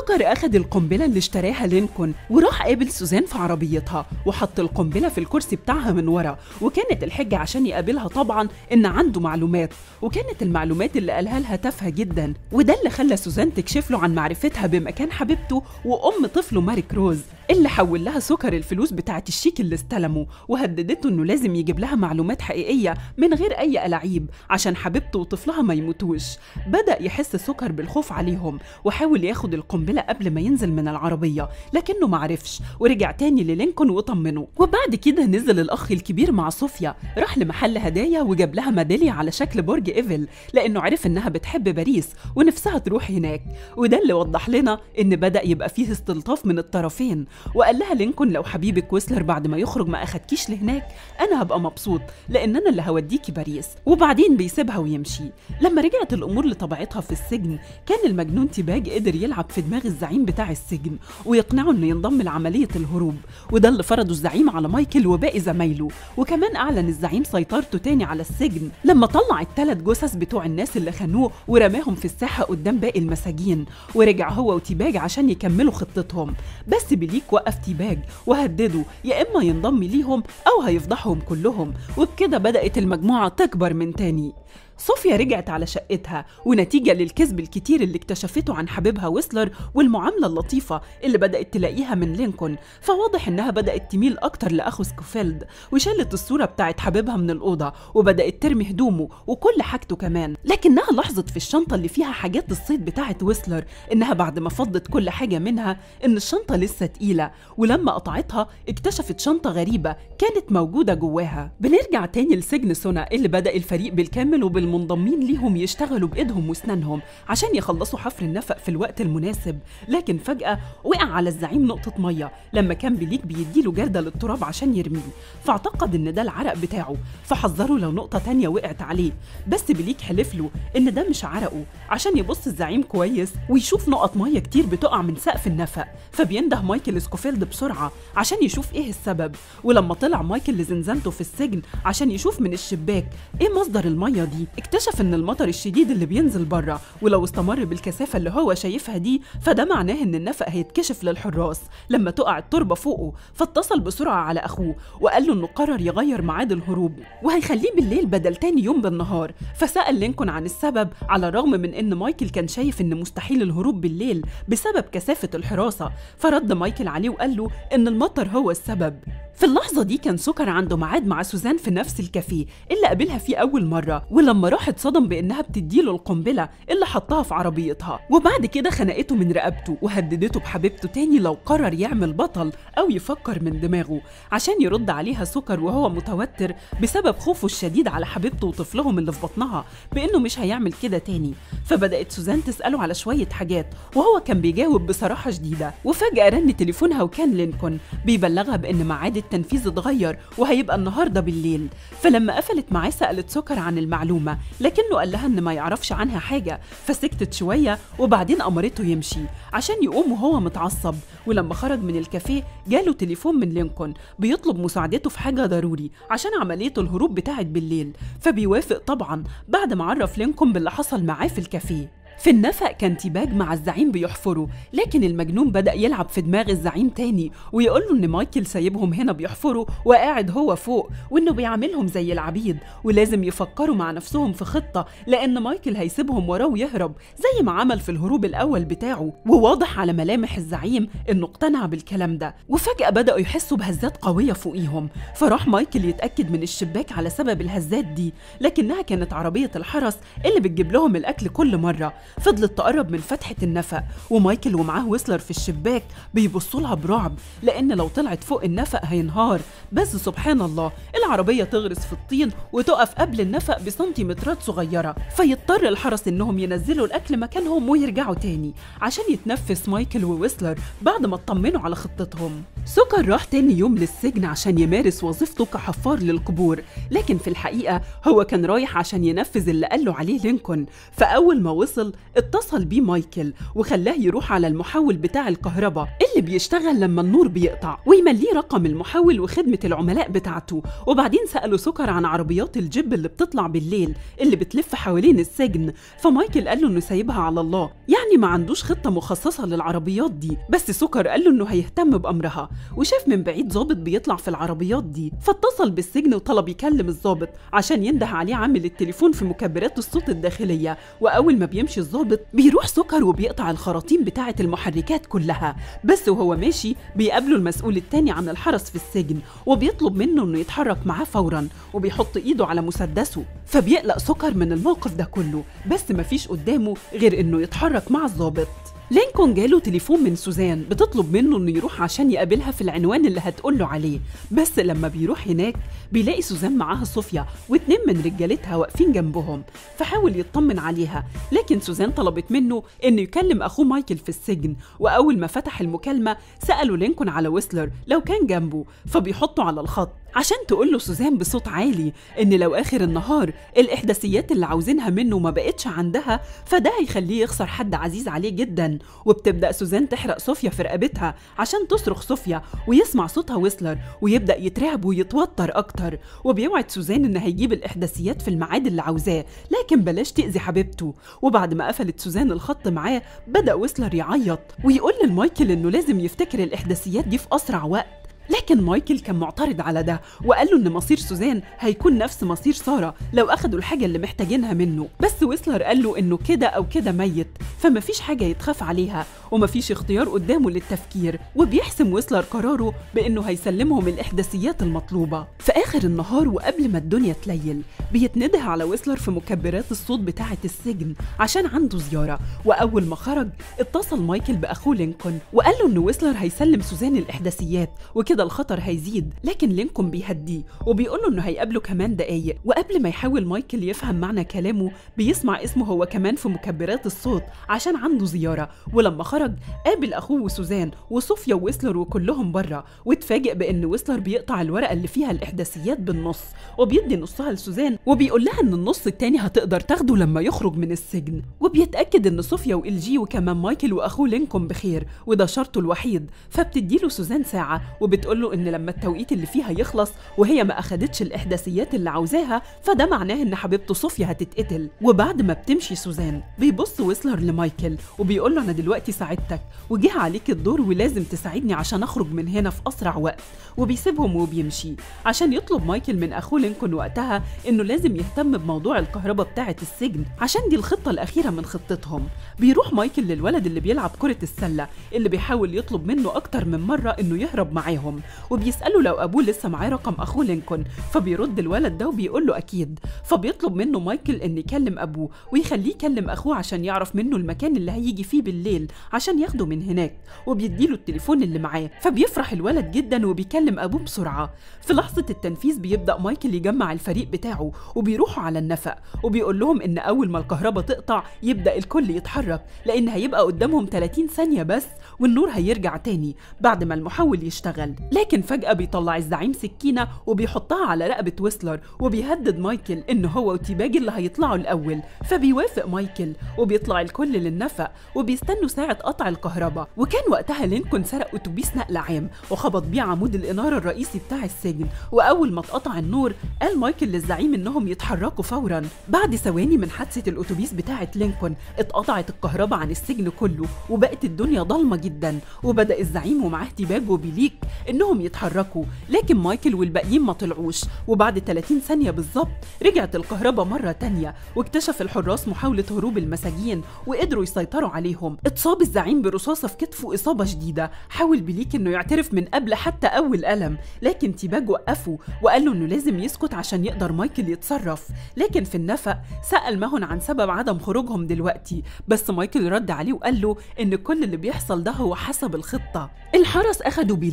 سكر أخد القنبلة اللي اشتراها لينكولن وراح قابل سوزان في عربيتها وحط القنبلة في الكرسي بتاعها من ورا وكانت الحجة عشان يقابلها طبعا إن عنده معلومات وكانت المعلومات اللي قالها لها تافهة جدا وده اللي خلى سوزان تكشف له عن معرفتها بمكان حبيبته وأم طفله ماريك روز اللي حول لها سكر الفلوس بتاعت الشيك اللي استلمه وهددته انه لازم يجيب لها معلومات حقيقيه من غير اي الاعيب عشان حبيبته وطفلها ما يموتوش بدا يحس سكر بالخوف عليهم وحاول ياخد القنبله قبل ما ينزل من العربيه لكنه معرفش ورجع تاني للينكولن وطمنه وبعد كده نزل الاخ الكبير مع صوفيا راح لمحل هدايا وجاب لها ميداليه على شكل برج ايفل لانه عرف انها بتحب باريس ونفسها تروح هناك وده اللي وضح لنا ان بدا يبقى فيه استلطاف من الطرفين وقال لها لينكولن لو حبيبك ويسلر بعد ما يخرج ما اخدكيش لهناك انا هبقى مبسوط لان انا اللي هوديكي باريس وبعدين بيسيبها ويمشي لما رجعت الامور لطبيعتها في السجن كان المجنون تيباج قدر يلعب في دماغ الزعيم بتاع السجن ويقنعه انه ينضم لعمليه الهروب وده اللي فرضه الزعيم على مايكل وباقي زمايله وكمان اعلن الزعيم سيطرته تاني على السجن لما طلع الثلاث جثث بتوع الناس اللي خانوه ورماهم في الساحه قدام باقي المساجين ورجع هو وتيباج عشان يكملوا خطتهم بس بليك وقف تيباج وهدده يا اما ينضم ليهم او هيفضحهم كلهم وبكده بدات المجموعه تكبر من تاني صوفيا رجعت على شقتها ونتيجة للكذب الكتير اللي اكتشفته عن حبيبها ويسلر والمعاملة اللطيفة اللي بدأت تلاقيها من لينكولن فواضح إنها بدأت تميل أكتر لأخو سكوفيلد وشالت الصورة بتاعت حبيبها من الأوضة وبدأت ترمي هدومه وكل حاجته كمان لكنها لاحظت في الشنطة اللي فيها حاجات الصيد بتاعت ويسلر إنها بعد ما فضت كل حاجة منها إن الشنطة لسه تقيلة ولما قطعتها اكتشفت شنطة غريبة كانت موجودة جواها بنرجع تاني لسجن سونا اللي بدأ الفريق بالكامل وبال المنضمين ليهم يشتغلوا بايدهم واسنانهم عشان يخلصوا حفر النفق في الوقت المناسب لكن فجأة وقع على الزعيم نقطة مية لما كان بليك بيديله جردة للتراب عشان يرميه فاعتقد ان ده العرق بتاعه فحذره لو نقطة تانية وقعت عليه بس بليك حلف له ان ده مش عرقه عشان يبص الزعيم كويس ويشوف نقط مية كتير بتقع من سقف النفق فبينده مايكل سكوفيلد بسرعة عشان يشوف ايه السبب ولما طلع مايكل لزنزانته في السجن عشان يشوف من الشباك ايه مصدر المية دي اكتشف ان المطر الشديد اللي بينزل بره ولو استمر بالكثافه اللي هو شايفها دي فده معناه ان النفق هيتكشف للحراس لما تقع التربه فوقه فاتصل بسرعه على اخوه وقال له انه قرر يغير ميعاد الهروب وهيخليه بالليل بدل تاني يوم بالنهار فسال لينكولن عن السبب على الرغم من ان مايكل كان شايف ان مستحيل الهروب بالليل بسبب كثافه الحراسه فرد مايكل عليه وقال له ان المطر هو السبب في اللحظة دي كان سكر عنده ميعاد مع سوزان في نفس الكافيه اللي قابلها فيه أول مرة ولما راح اتصدم بإنها بتديله القنبلة اللي حطها في عربيتها وبعد كده خنقته من رقبته وهددته بحبيبته تاني لو قرر يعمل بطل أو يفكر من دماغه عشان يرد عليها سكر وهو متوتر بسبب خوفه الشديد على حبيبته وطفلهم اللي في بطنها بإنه مش هيعمل كده تاني فبدأت سوزان تسأله على شوية حاجات وهو كان بيجاوب بصراحة شديدة وفجأة رن تليفونها وكان لينكولن بيبلغها بإن ميعاد التنفيذ اتغير وهيبقى النهارده بالليل فلما قفلت معاه سالت سكر عن المعلومه لكنه قال لها ان ما يعرفش عنها حاجه فسكتت شويه وبعدين امرته يمشي عشان يقوم وهو متعصب ولما خرج من الكافيه جاله تليفون من لينكولن بيطلب مساعدته في حاجه ضروري عشان عمليه الهروب بتاعت بالليل فبيوافق طبعا بعد ما عرف لينكولن باللي حصل معاه في الكافيه في النفق كان تيباج مع الزعيم بيحفروا لكن المجنون بدأ يلعب في دماغ الزعيم تاني ويقول له إن مايكل سايبهم هنا بيحفروا وقاعد هو فوق وإنه بيعاملهم زي العبيد ولازم يفكروا مع نفسهم في خطة لأن مايكل هيسيبهم وراه ويهرب زي ما عمل في الهروب الأول بتاعه وواضح على ملامح الزعيم إنه اقتنع بالكلام ده وفجأة بدأوا يحسوا بهزات قوية فوقيهم فراح مايكل يتأكد من الشباك على سبب الهزات دي لكنها كانت عربية الحرس اللي بتجيب لهم الأكل كل مرة فضلت تقرب من فتحة النفق ومايكل ومعاه ويسلر في الشباك بيبصوا لها برعب لأن لو طلعت فوق النفق هينهار بس سبحان الله العربية تغرس في الطين وتقف قبل النفق بسنتيمترات صغيرة فيضطر الحرس إنهم ينزلوا الأكل مكانهم ويرجعوا تاني عشان يتنفس مايكل وويسلر بعد ما اطمنوا على خطتهم سكر راح تاني يوم للسجن عشان يمارس وظيفته كحفار للقبور لكن في الحقيقة هو كان رايح عشان ينفذ اللي قاله عليه لينكولن فأول ما وصل حصل اتصل بيه مايكل وخلاه يروح على المحول بتاع الكهرباء اللي بيشتغل لما النور بيقطع ويمليه رقم المحول وخدمة العملاء بتاعته وبعدين سألوا سكر عن عربيات الجيب اللي بتطلع بالليل اللي بتلف حوالين السجن فمايكل قال له انه سايبها على الله يعني ما عندوش خطة مخصصة للعربيات دي بس سكر قال له انه هيهتم بأمرها وشاف من بعيد ظابط بيطلع في العربيات دي فاتصل بالسجن وطلب يكلم الظابط عشان ينده عليه عامل التليفون في مكبرات الصوت الداخلية وأول ما بيمشي الظابط بيروح سكر وبيقطع الخراطيم بتاعة المحركات كلها بس وهو ماشي بيقابله المسؤول التاني عن الحرس في السجن وبيطلب منه انه يتحرك معاه فورا وبيحط ايده على مسدسه فبيقلق سكر من الموقف ده كله بس مفيش قدامه غير انه يتحرك مع الظابط لينكولن جاله تليفون من سوزان بتطلب منه انه يروح عشان يقابلها في العنوان اللي هتقوله عليه بس لما بيروح هناك بيلاقي سوزان معاها صوفيا واتنين من رجالتها واقفين جنبهم فحاول يطمن عليها لكن سوزان طلبت منه انه يكلم اخوه مايكل في السجن واول ما فتح المكالمه سالوا لينكولن على ويسلر لو كان جنبه فبيحطه على الخط عشان تقول له سوزان بصوت عالي ان لو اخر النهار الاحداثيات اللي عاوزينها منه ما بقتش عندها فده هيخليه يخسر حد عزيز عليه جدا وبتبدا سوزان تحرق صوفيا في رقبتها عشان تصرخ صوفيا ويسمع صوتها ويسلر ويبدا يترعب ويتوتر اكتر وبيوعد سوزان ان هيجيب الاحداثيات في الميعاد اللي عاوزاه لكن بلاش تاذي حبيبته وبعد ما قفلت سوزان الخط معاه بدا ويسلر يعيط ويقول لمايكل انه لازم يفتكر الاحداثيات دي في اسرع وقت لكن مايكل كان معترض على ده وقال له ان مصير سوزان هيكون نفس مصير ساره لو اخدوا الحاجه اللي محتاجينها منه بس ويسلر قال له انه كده او كده ميت فمفيش حاجه يتخاف عليها ومفيش اختيار قدامه للتفكير وبيحسم ويسلر قراره بانه هيسلمهم الاحداثيات المطلوبه في اخر النهار وقبل ما الدنيا تليل بيتنده على ويسلر في مكبرات الصوت بتاعه السجن عشان عنده زياره واول ما خرج اتصل مايكل باخوه لينكولن وقال له ان ويسلر هيسلم سوزان الاحداثيات وكده الخطر هيزيد لكن لينكولن بيهديه وبيقول له انه هيقابله كمان دقايق وقبل ما يحاول مايكل يفهم معنى كلامه بيسمع اسمه هو كمان في مكبرات الصوت عشان عنده زياره ولما خرج قابل اخوه وسوزان وصوفيا وويسلر وكلهم بره واتفاجئ بان ويسلر بيقطع الورقه اللي فيها الاحداثيات بالنص وبيدي نصها لسوزان وبيقول لها ان النص التاني هتقدر تاخده لما يخرج من السجن وبيتاكد ان صوفيا والجي وكمان مايكل واخوه لينكولن بخير وده شرطه الوحيد فبتديله سوزان ساعه وبتقول له ان لما التوقيت اللي فيها يخلص وهي ما اخدتش الاحداثيات اللي عاوزاها فده معناه ان حبيبته صوفيا هتتقتل وبعد ما بتمشي سوزان بيبص ويسلر لمايكل وبيقول له انا دلوقتي ساعدتك وجه عليك الدور ولازم تساعدني عشان اخرج من هنا في اسرع وقت وبيسيبهم وبيمشي عشان يطلب مايكل من اخوه لينكولن وقتها انه لازم يهتم بموضوع الكهرباء بتاعه السجن عشان دي الخطه الاخيره من خطتهم بيروح مايكل للولد اللي بيلعب كره السله اللي بيحاول يطلب منه اكتر من مره انه يهرب معاهم وبيساله لو ابوه لسه معاه رقم اخوه لينكولن فبيرد الولد ده وبيقول له اكيد فبيطلب منه مايكل ان يكلم ابوه ويخليه يكلم اخوه عشان يعرف منه المكان اللي هيجي فيه بالليل عشان ياخده من هناك وبيديله التليفون اللي معاه فبيفرح الولد جدا وبيكلم ابوه بسرعه في لحظه التنفيذ بيبدا مايكل يجمع الفريق بتاعه وبيروحوا على النفق وبيقول لهم ان اول ما الكهرباء تقطع يبدا الكل يتحرك لان هيبقى قدامهم 30 ثانيه بس والنور هيرجع تاني بعد ما المحول يشتغل لكن فجاه بيطلع الزعيم سكينه وبيحطها على رقبه ويسلر وبيهدد مايكل ان هو وتيباج اللي هيطلعوا الاول فبيوافق مايكل وبيطلع الكل للنفق وبيستنوا ساعه قطع الكهرباء وكان وقتها لينكولن سرق اتوبيس نقل عام وخبط بيه عمود الاناره الرئيسي بتاع السجن واول ما اتقطع النور قال مايكل للزعيم انهم يتحركوا فورا بعد ثواني من حادثه الاتوبيس بتاعه لينكولن اتقطعت الكهرباء عن السجن كله وبقت الدنيا ضلمه جدا وبدا الزعيم ومعاه تيباج وبيليك انهم يتحركوا لكن مايكل والباقيين ما طلعوش وبعد 30 ثانيه بالظبط رجعت الكهرباء مره تانية واكتشف الحراس محاوله هروب المساجين وقدروا يسيطروا عليهم اتصاب الزعيم برصاصه في كتفه اصابه شديده حاول بليك انه يعترف من قبل حتى اول الم لكن تيباج وقفه وقال له انه لازم يسكت عشان يقدر مايكل يتصرف لكن في النفق سال ماهون عن سبب عدم خروجهم دلوقتي بس مايكل رد عليه وقال له ان كل اللي بيحصل ده هو حسب الخطه الحرس اخدوا بليك وتيباج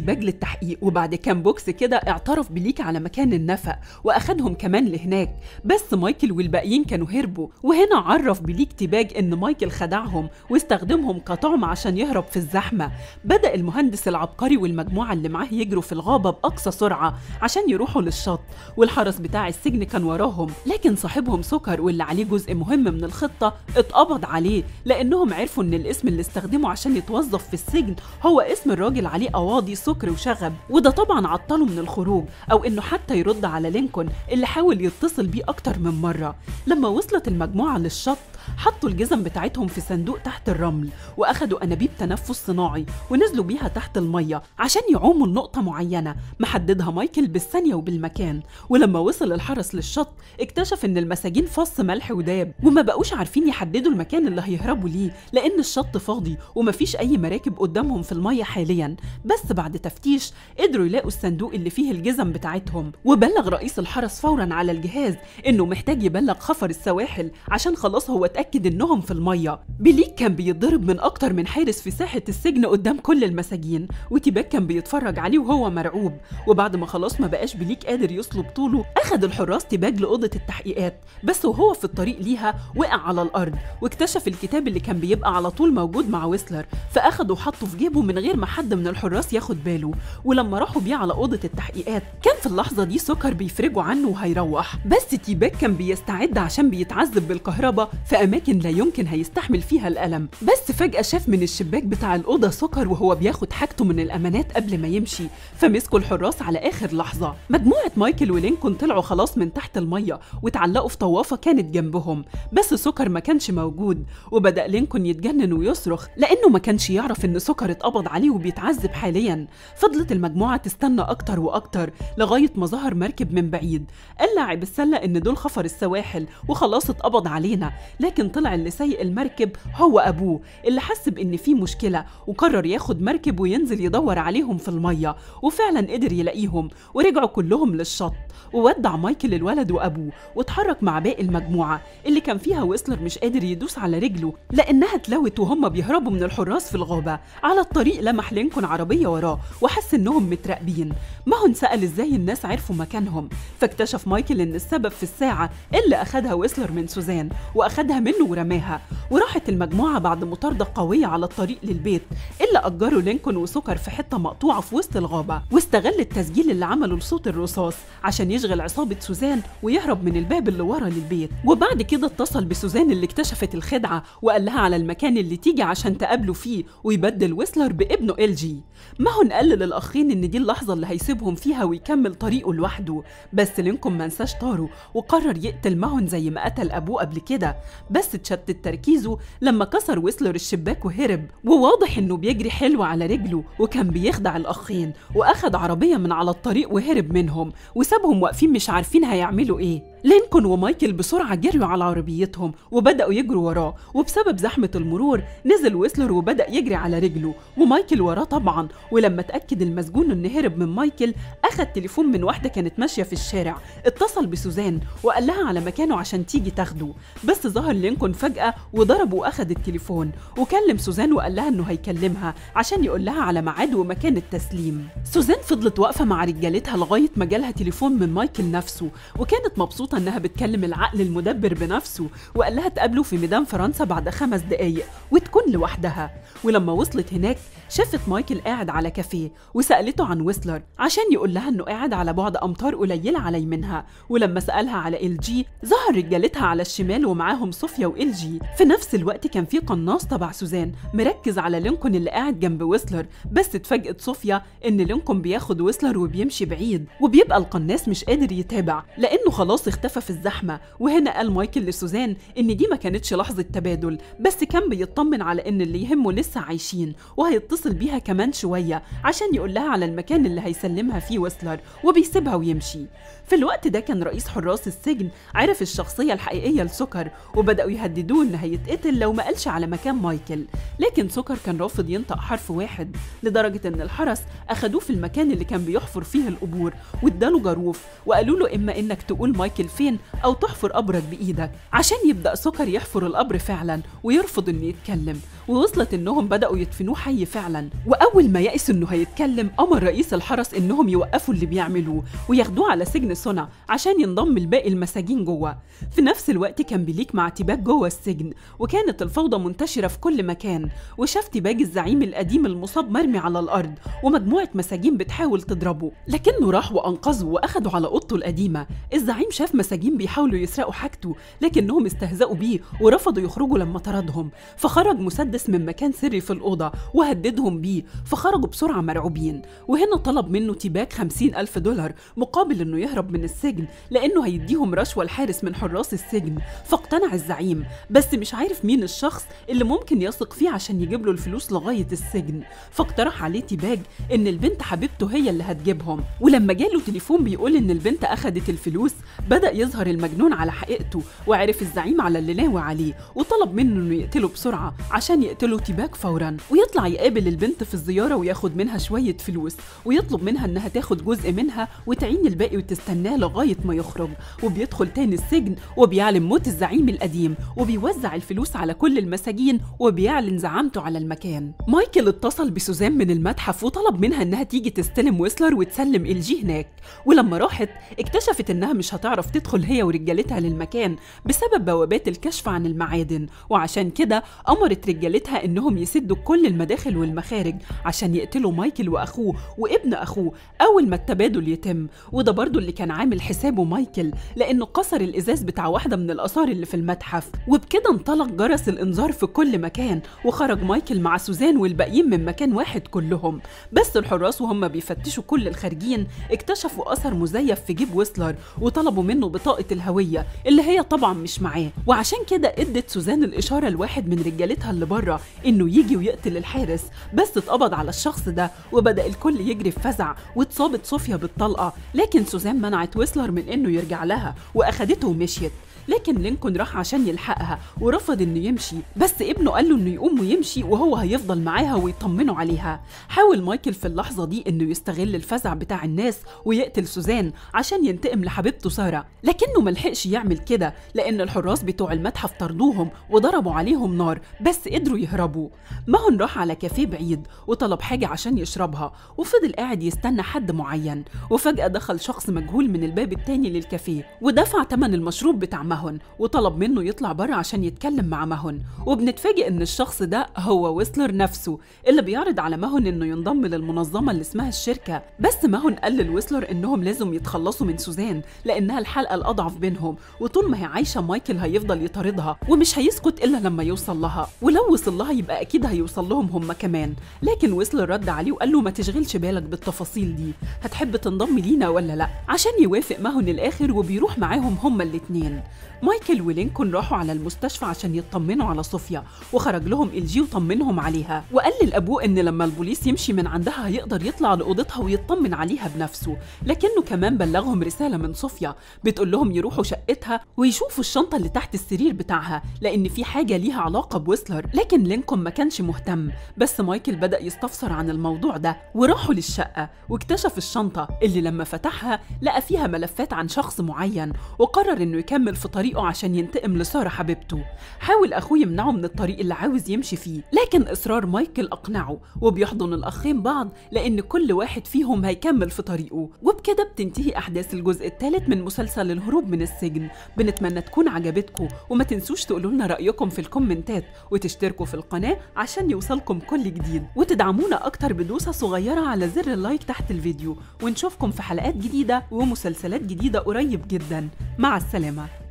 تيباج للتحقيق وبعد كام بوكس كده اعترف بليك على مكان النفق واخدهم كمان لهناك بس مايكل والباقيين كانوا هربوا وهنا عرف بليك تيباج ان مايكل خدعهم واستخدمهم كطعم عشان يهرب في الزحمه بدا المهندس العبقري والمجموعه اللي معاه يجروا في الغابه باقصى سرعه عشان يروحوا للشط والحرس بتاع السجن كان وراهم لكن صاحبهم سكر واللي عليه جزء مهم من الخطه اتقبض عليه لانهم عرفوا ان الاسم اللي استخدمه عشان يتوظف في السجن هو اسم الراجل عليه قواضي سكر وشغب وده طبعا عطله من الخروج او انه حتى يرد على لينكولن اللي حاول يتصل بيه اكتر من مره لما وصلت المجموعه للشط حطوا الجزم بتاعتهم في صندوق تحت الرمل واخدوا انابيب تنفس صناعي ونزلوا بيها تحت الميه عشان يعوموا لنقطه معينه محددها مايكل بالثانيه وبالمكان ولما وصل الحرس للشط اكتشف ان المساجين فص ملح وداب وما بقوش عارفين يحددوا المكان اللي هيهربوا ليه لان الشط فاضي ومفيش اي مراكب قدامهم في الميه حاليا بس بعد تفتيش قدروا يلاقوا الصندوق اللي فيه الجزم بتاعتهم وبلغ رئيس الحرس فورا على الجهاز انه محتاج يبلغ خفر السواحل عشان خلاص هو اتاكد انهم في الميه بليك كان بيتضرب من اكتر من حارس في ساحه السجن قدام كل المساجين وتيباك كان بيتفرج عليه وهو مرعوب وبعد ما خلاص ما بقاش بليك قادر يصلب طوله اخد الحراس تيباج لاوضه التحقيقات بس وهو في الطريق ليها وقع على الارض واكتشف الكتاب اللي كان بيبقى على طول موجود مع ويسلر فاخده وحطه في جيبه من غير ما حد من الحراس ياخد باله ولما راحوا بيه على اوضه التحقيقات كان في اللحظه دي سكر بيفرجوا عنه وهيروح بس تيباك كان بيستعد عشان بيتعذب بالكهرباء في اماكن لا يمكن هيستحمل فيها الالم بس فجاه شاف من الشباك بتاع الاوضه سكر وهو بياخد حاجته من الامانات قبل ما يمشي فمسكوا الحراس على اخر لحظه مجموعه مايكل ولينكولن طلعوا خلاص من تحت الميه واتعلقوا في طوافه كانت جنبهم بس سكر ما كانش موجود وبدا لينكولن يتجنن ويصرخ لانه ما كانش يعرف ان سكر اتقبض عليه وبيتعذب حاليا فضلت المجموعه تستنى اكتر واكتر لغايه ما ظهر مركب من بعيد قال لاعب السله ان دول خفر السواحل وخلاص اتقبض علينا لكن طلع اللي سايق المركب هو ابوه اللي حس بان في مشكله وقرر ياخد مركب وينزل يدور عليهم في الميه وفعلا قدر يلاقيهم ورجعوا كلهم للشط وودع مايكل الولد وابوه واتحرك مع باقي المجموعه اللي كان فيها ويسلر مش قادر يدوس على رجله لانها اتلوت وهم بيهربوا من الحراس في الغابه على الطريق لمح لينكولن عربيه وراه وحس انهم متراقبين ماهون سال ازاي الناس عرفوا مكانهم فاكتشف مايكل ان السبب في الساعه اللي اخدها ويسلر من سوزان واخدها منه ورماها وراحت المجموعه بعد مطارده قويه على الطريق للبيت اللي اجروا لينكولن وسكر في حته مقطوعه في وسط الغابه واستغل التسجيل اللي عمله لصوت الرصاص عشان يشغل عصابه سوزان ويهرب من الباب اللي ورا للبيت وبعد كده اتصل بسوزان اللي اكتشفت الخدعه وقال لها على المكان اللي تيجي عشان تقابله فيه ويبدل ويسلر بابنه ال جي ماهون قال للاخين ان دي اللحظه اللي هيسيبهم فيها ويكمل طريقه لوحده بس لينكولن ما نساش طاره وقرر يقتل ماهون زي ما قتل ابوه قبل كده بس اتشتت تركيزه لما كسر ويسلر الشباك وهرب وواضح انه بيجري حلو على رجله وكان بيخدع الاخين واخد عربيه من على الطريق وهرب منهم وسابهم واقفين مش عارفين هيعملوا ايه لينكولن ومايكل بسرعة جريوا على عربيتهم وبدأوا يجروا وراه وبسبب زحمة المرور نزل ويسلر وبدأ يجري على رجله ومايكل وراه طبعا ولما اتأكد المسجون إن هرب من مايكل أخد تليفون من واحدة كانت ماشية في الشارع اتصل بسوزان وقال لها على مكانه عشان تيجي تاخده بس ظهر لينكولن فجأة وضربه وأخد التليفون وكلم سوزان وقال لها إنه هيكلمها عشان يقول لها على ميعاد ومكان التسليم سوزان فضلت واقفة مع رجالتها لغاية ما جالها تليفون من مايكل نفسه وكانت مبسوطة مبسوطة إنها بتكلم العقل المدبر بنفسه وقال لها تقابلوا في ميدان فرنسا بعد خمس دقايق وتكون لوحدها ولما وصلت هناك شافت مايكل قاعد على كافيه وسألته عن ويسلر عشان يقول لها إنه قاعد على بعد أمتار قليلة على يمينها ولما سألها على ال جي ظهر رجالتها على الشمال ومعاهم صوفيا وال جي في نفس الوقت كان في قناص تبع سوزان مركز على لينكولن اللي قاعد جنب ويسلر بس اتفاجئت صوفيا إن لينكولن بياخد ويسلر وبيمشي بعيد وبيبقى القناص مش قادر يتابع لأنه خلاص اختفى في الزحمة وهنا قال مايكل لسوزان إن دي ما كانتش لحظة تبادل بس كان بيطمن على إن اللي يهمه لسه عايشين وهيتصل بيها كمان شوية عشان يقول لها على المكان اللي هيسلمها فيه ويسلر وبيسيبها ويمشي في الوقت ده كان رئيس حراس السجن عرف الشخصية الحقيقية لسكر وبدأوا يهددوه إن هيتقتل لو ما قالش على مكان مايكل لكن سكر كان رافض ينطق حرف واحد لدرجة إن الحرس أخدوه في المكان اللي كان بيحفر فيه القبور واداله جاروف وقالوا له إما إنك تقول مايكل فين أو تحفر قبرك بإيدك عشان يبدأ سكر يحفر القبر فعلا ويرفض إنه يتكلم ووصلت انهم بدأوا يدفنوه حي فعلا واول ما يأس انه هيتكلم امر رئيس الحرس انهم يوقفوا اللي بيعملوه وياخدوه على سجن سنة عشان ينضم لباقي المساجين جوه في نفس الوقت كان بليك مع تيباج جوه السجن وكانت الفوضى منتشرة في كل مكان وشاف تيباج الزعيم القديم المصاب مرمي على الارض ومجموعة مساجين بتحاول تضربه لكنه راح وانقذه واخده على اوضته القديمة الزعيم شاف مساجين بيحاولوا يسرقوا حاجته لكنهم استهزأوا بيه ورفضوا يخرجوا لما طردهم فخرج مسدس من مكان سري في الأوضة وهددهم بيه فخرجوا بسرعة مرعوبين وهنا طلب منه تيباك خمسين ألف دولار مقابل إنه يهرب من السجن لأنه هيديهم رشوة الحارس من حراس السجن فاقتنع الزعيم بس مش عارف مين الشخص اللي ممكن يثق فيه عشان يجيب له الفلوس لغاية السجن فاقترح عليه تيباج إن البنت حبيبته هي اللي هتجيبهم ولما جاله تليفون بيقول إن البنت أخدت الفلوس بدأ يظهر المجنون على حقيقته وعرف الزعيم على اللي ناوي عليه وطلب منه إنه يقتله بسرعة عشان يقتله تيباج فورا ويطلع يقابل البنت في الزيارة وياخد منها شوية فلوس ويطلب منها إنها تاخد جزء منها وتعين الباقي وتستناه لغاية ما يخرج وبيدخل تاني السجن وبيعلن موت الزعيم القديم وبيوزع الفلوس على كل المساجين وبيعلن زعامته على المكان مايكل اتصل بسوزان من المتحف وطلب منها إنها تيجي تستلم ويسلر وتسلم الجي هناك ولما راحت اكتشفت إنها مش هتعرف تدخل هي ورجالتها للمكان بسبب بوابات الكشف عن المعادن وعشان كده أمرت رجالتها إنهم يسدوا كل المداخل والمخارج عشان يقتلوا مايكل وأخوه وابن أخوه أول ما التبادل يتم وده برضو اللي كان عامل حسابه مايكل لأنه كسر الإزاز بتاع واحدة من الآثار اللي في المتحف وبكده انطلق جرس الإنذار في كل مكان وخرج مايكل مع سوزان والباقيين من مكان واحد كلهم بس الحراس وهم بيفتشوا كل الخارجين اكتشفوا أثر مزيف في جيب ويسلر وطلبوا منه بطاقة الهوية اللي هي طبعا مش معاه وعشان كده ادت سوزان الإشارة لواحد من رجالتها اللي بره إنه يجي ويقتل الحارس بس اتقبض على الشخص ده وبدأ الكل يجري في فزع واتصابت صوفيا بالطلقة لكن سوزان منعت ويسلر من إنه يرجع لها وأخدته ومشيت لكن لينكولن راح عشان يلحقها ورفض انه يمشي بس ابنه قال له انه يقوم ويمشي وهو هيفضل معاها ويطمنه عليها حاول مايكل في اللحظه دي انه يستغل الفزع بتاع الناس ويقتل سوزان عشان ينتقم لحبيبته ساره لكنه ملحقش يعمل كده لان الحراس بتوع المتحف طردوهم وضربوا عليهم نار بس قدروا يهربوا ماهون راح على كافيه بعيد وطلب حاجه عشان يشربها وفضل قاعد يستنى حد معين وفجاه دخل شخص مجهول من الباب التاني للكافيه ودفع ثمن المشروب بتاع ماهون وطلب منه يطلع بره عشان يتكلم مع ماهون وبنتفاجئ ان الشخص ده هو ويسلر نفسه اللي بيعرض على ماهون انه ينضم للمنظمه اللي اسمها الشركه بس ماهون قال للويسلر انهم لازم يتخلصوا من سوزان لانها الحلقه الاضعف بينهم وطول ما هي عايشه مايكل هيفضل يطاردها ومش هيسكت الا لما يوصل لها ولو وصل لها يبقى اكيد هيوصل لهم هم كمان لكن ويسلر رد عليه وقال له ما تشغلش بالك بالتفاصيل دي هتحب تنضم لينا ولا لا عشان يوافق ماهون الاخر وبيروح معاهم هما الاتنين مايكل ولينكولن راحوا على المستشفى عشان يطمنوا على صوفيا وخرج لهم الجي وطمنهم عليها وقال لابوه ان لما البوليس يمشي من عندها هيقدر يطلع لاوضتها ويطمن عليها بنفسه لكنه كمان بلغهم رساله من صوفيا بتقول لهم يروحوا شقتها ويشوفوا الشنطه اللي تحت السرير بتاعها لان في حاجه ليها علاقه بويسلر لكن لينكولن ما كانش مهتم بس مايكل بدا يستفسر عن الموضوع ده وراحوا للشقه واكتشف الشنطه اللي لما فتحها لقى فيها ملفات عن شخص معين وقرر انه يكمل في طريقه عشان ينتقم لساره حبيبته حاول اخوه يمنعه من الطريق اللي عاوز يمشي فيه لكن اصرار مايكل اقنعه وبيحضن الاخين بعض لان كل واحد فيهم هيكمل في طريقه وبكده بتنتهي احداث الجزء الثالث من مسلسل الهروب من السجن بنتمنى تكون عجبتكم وما تنسوش تقولوا لنا رايكم في الكومنتات وتشتركوا في القناه عشان يوصلكم كل جديد وتدعمونا اكتر بدوسه صغيره على زر اللايك تحت الفيديو ونشوفكم في حلقات جديده ومسلسلات جديده قريب جدا مع السلامه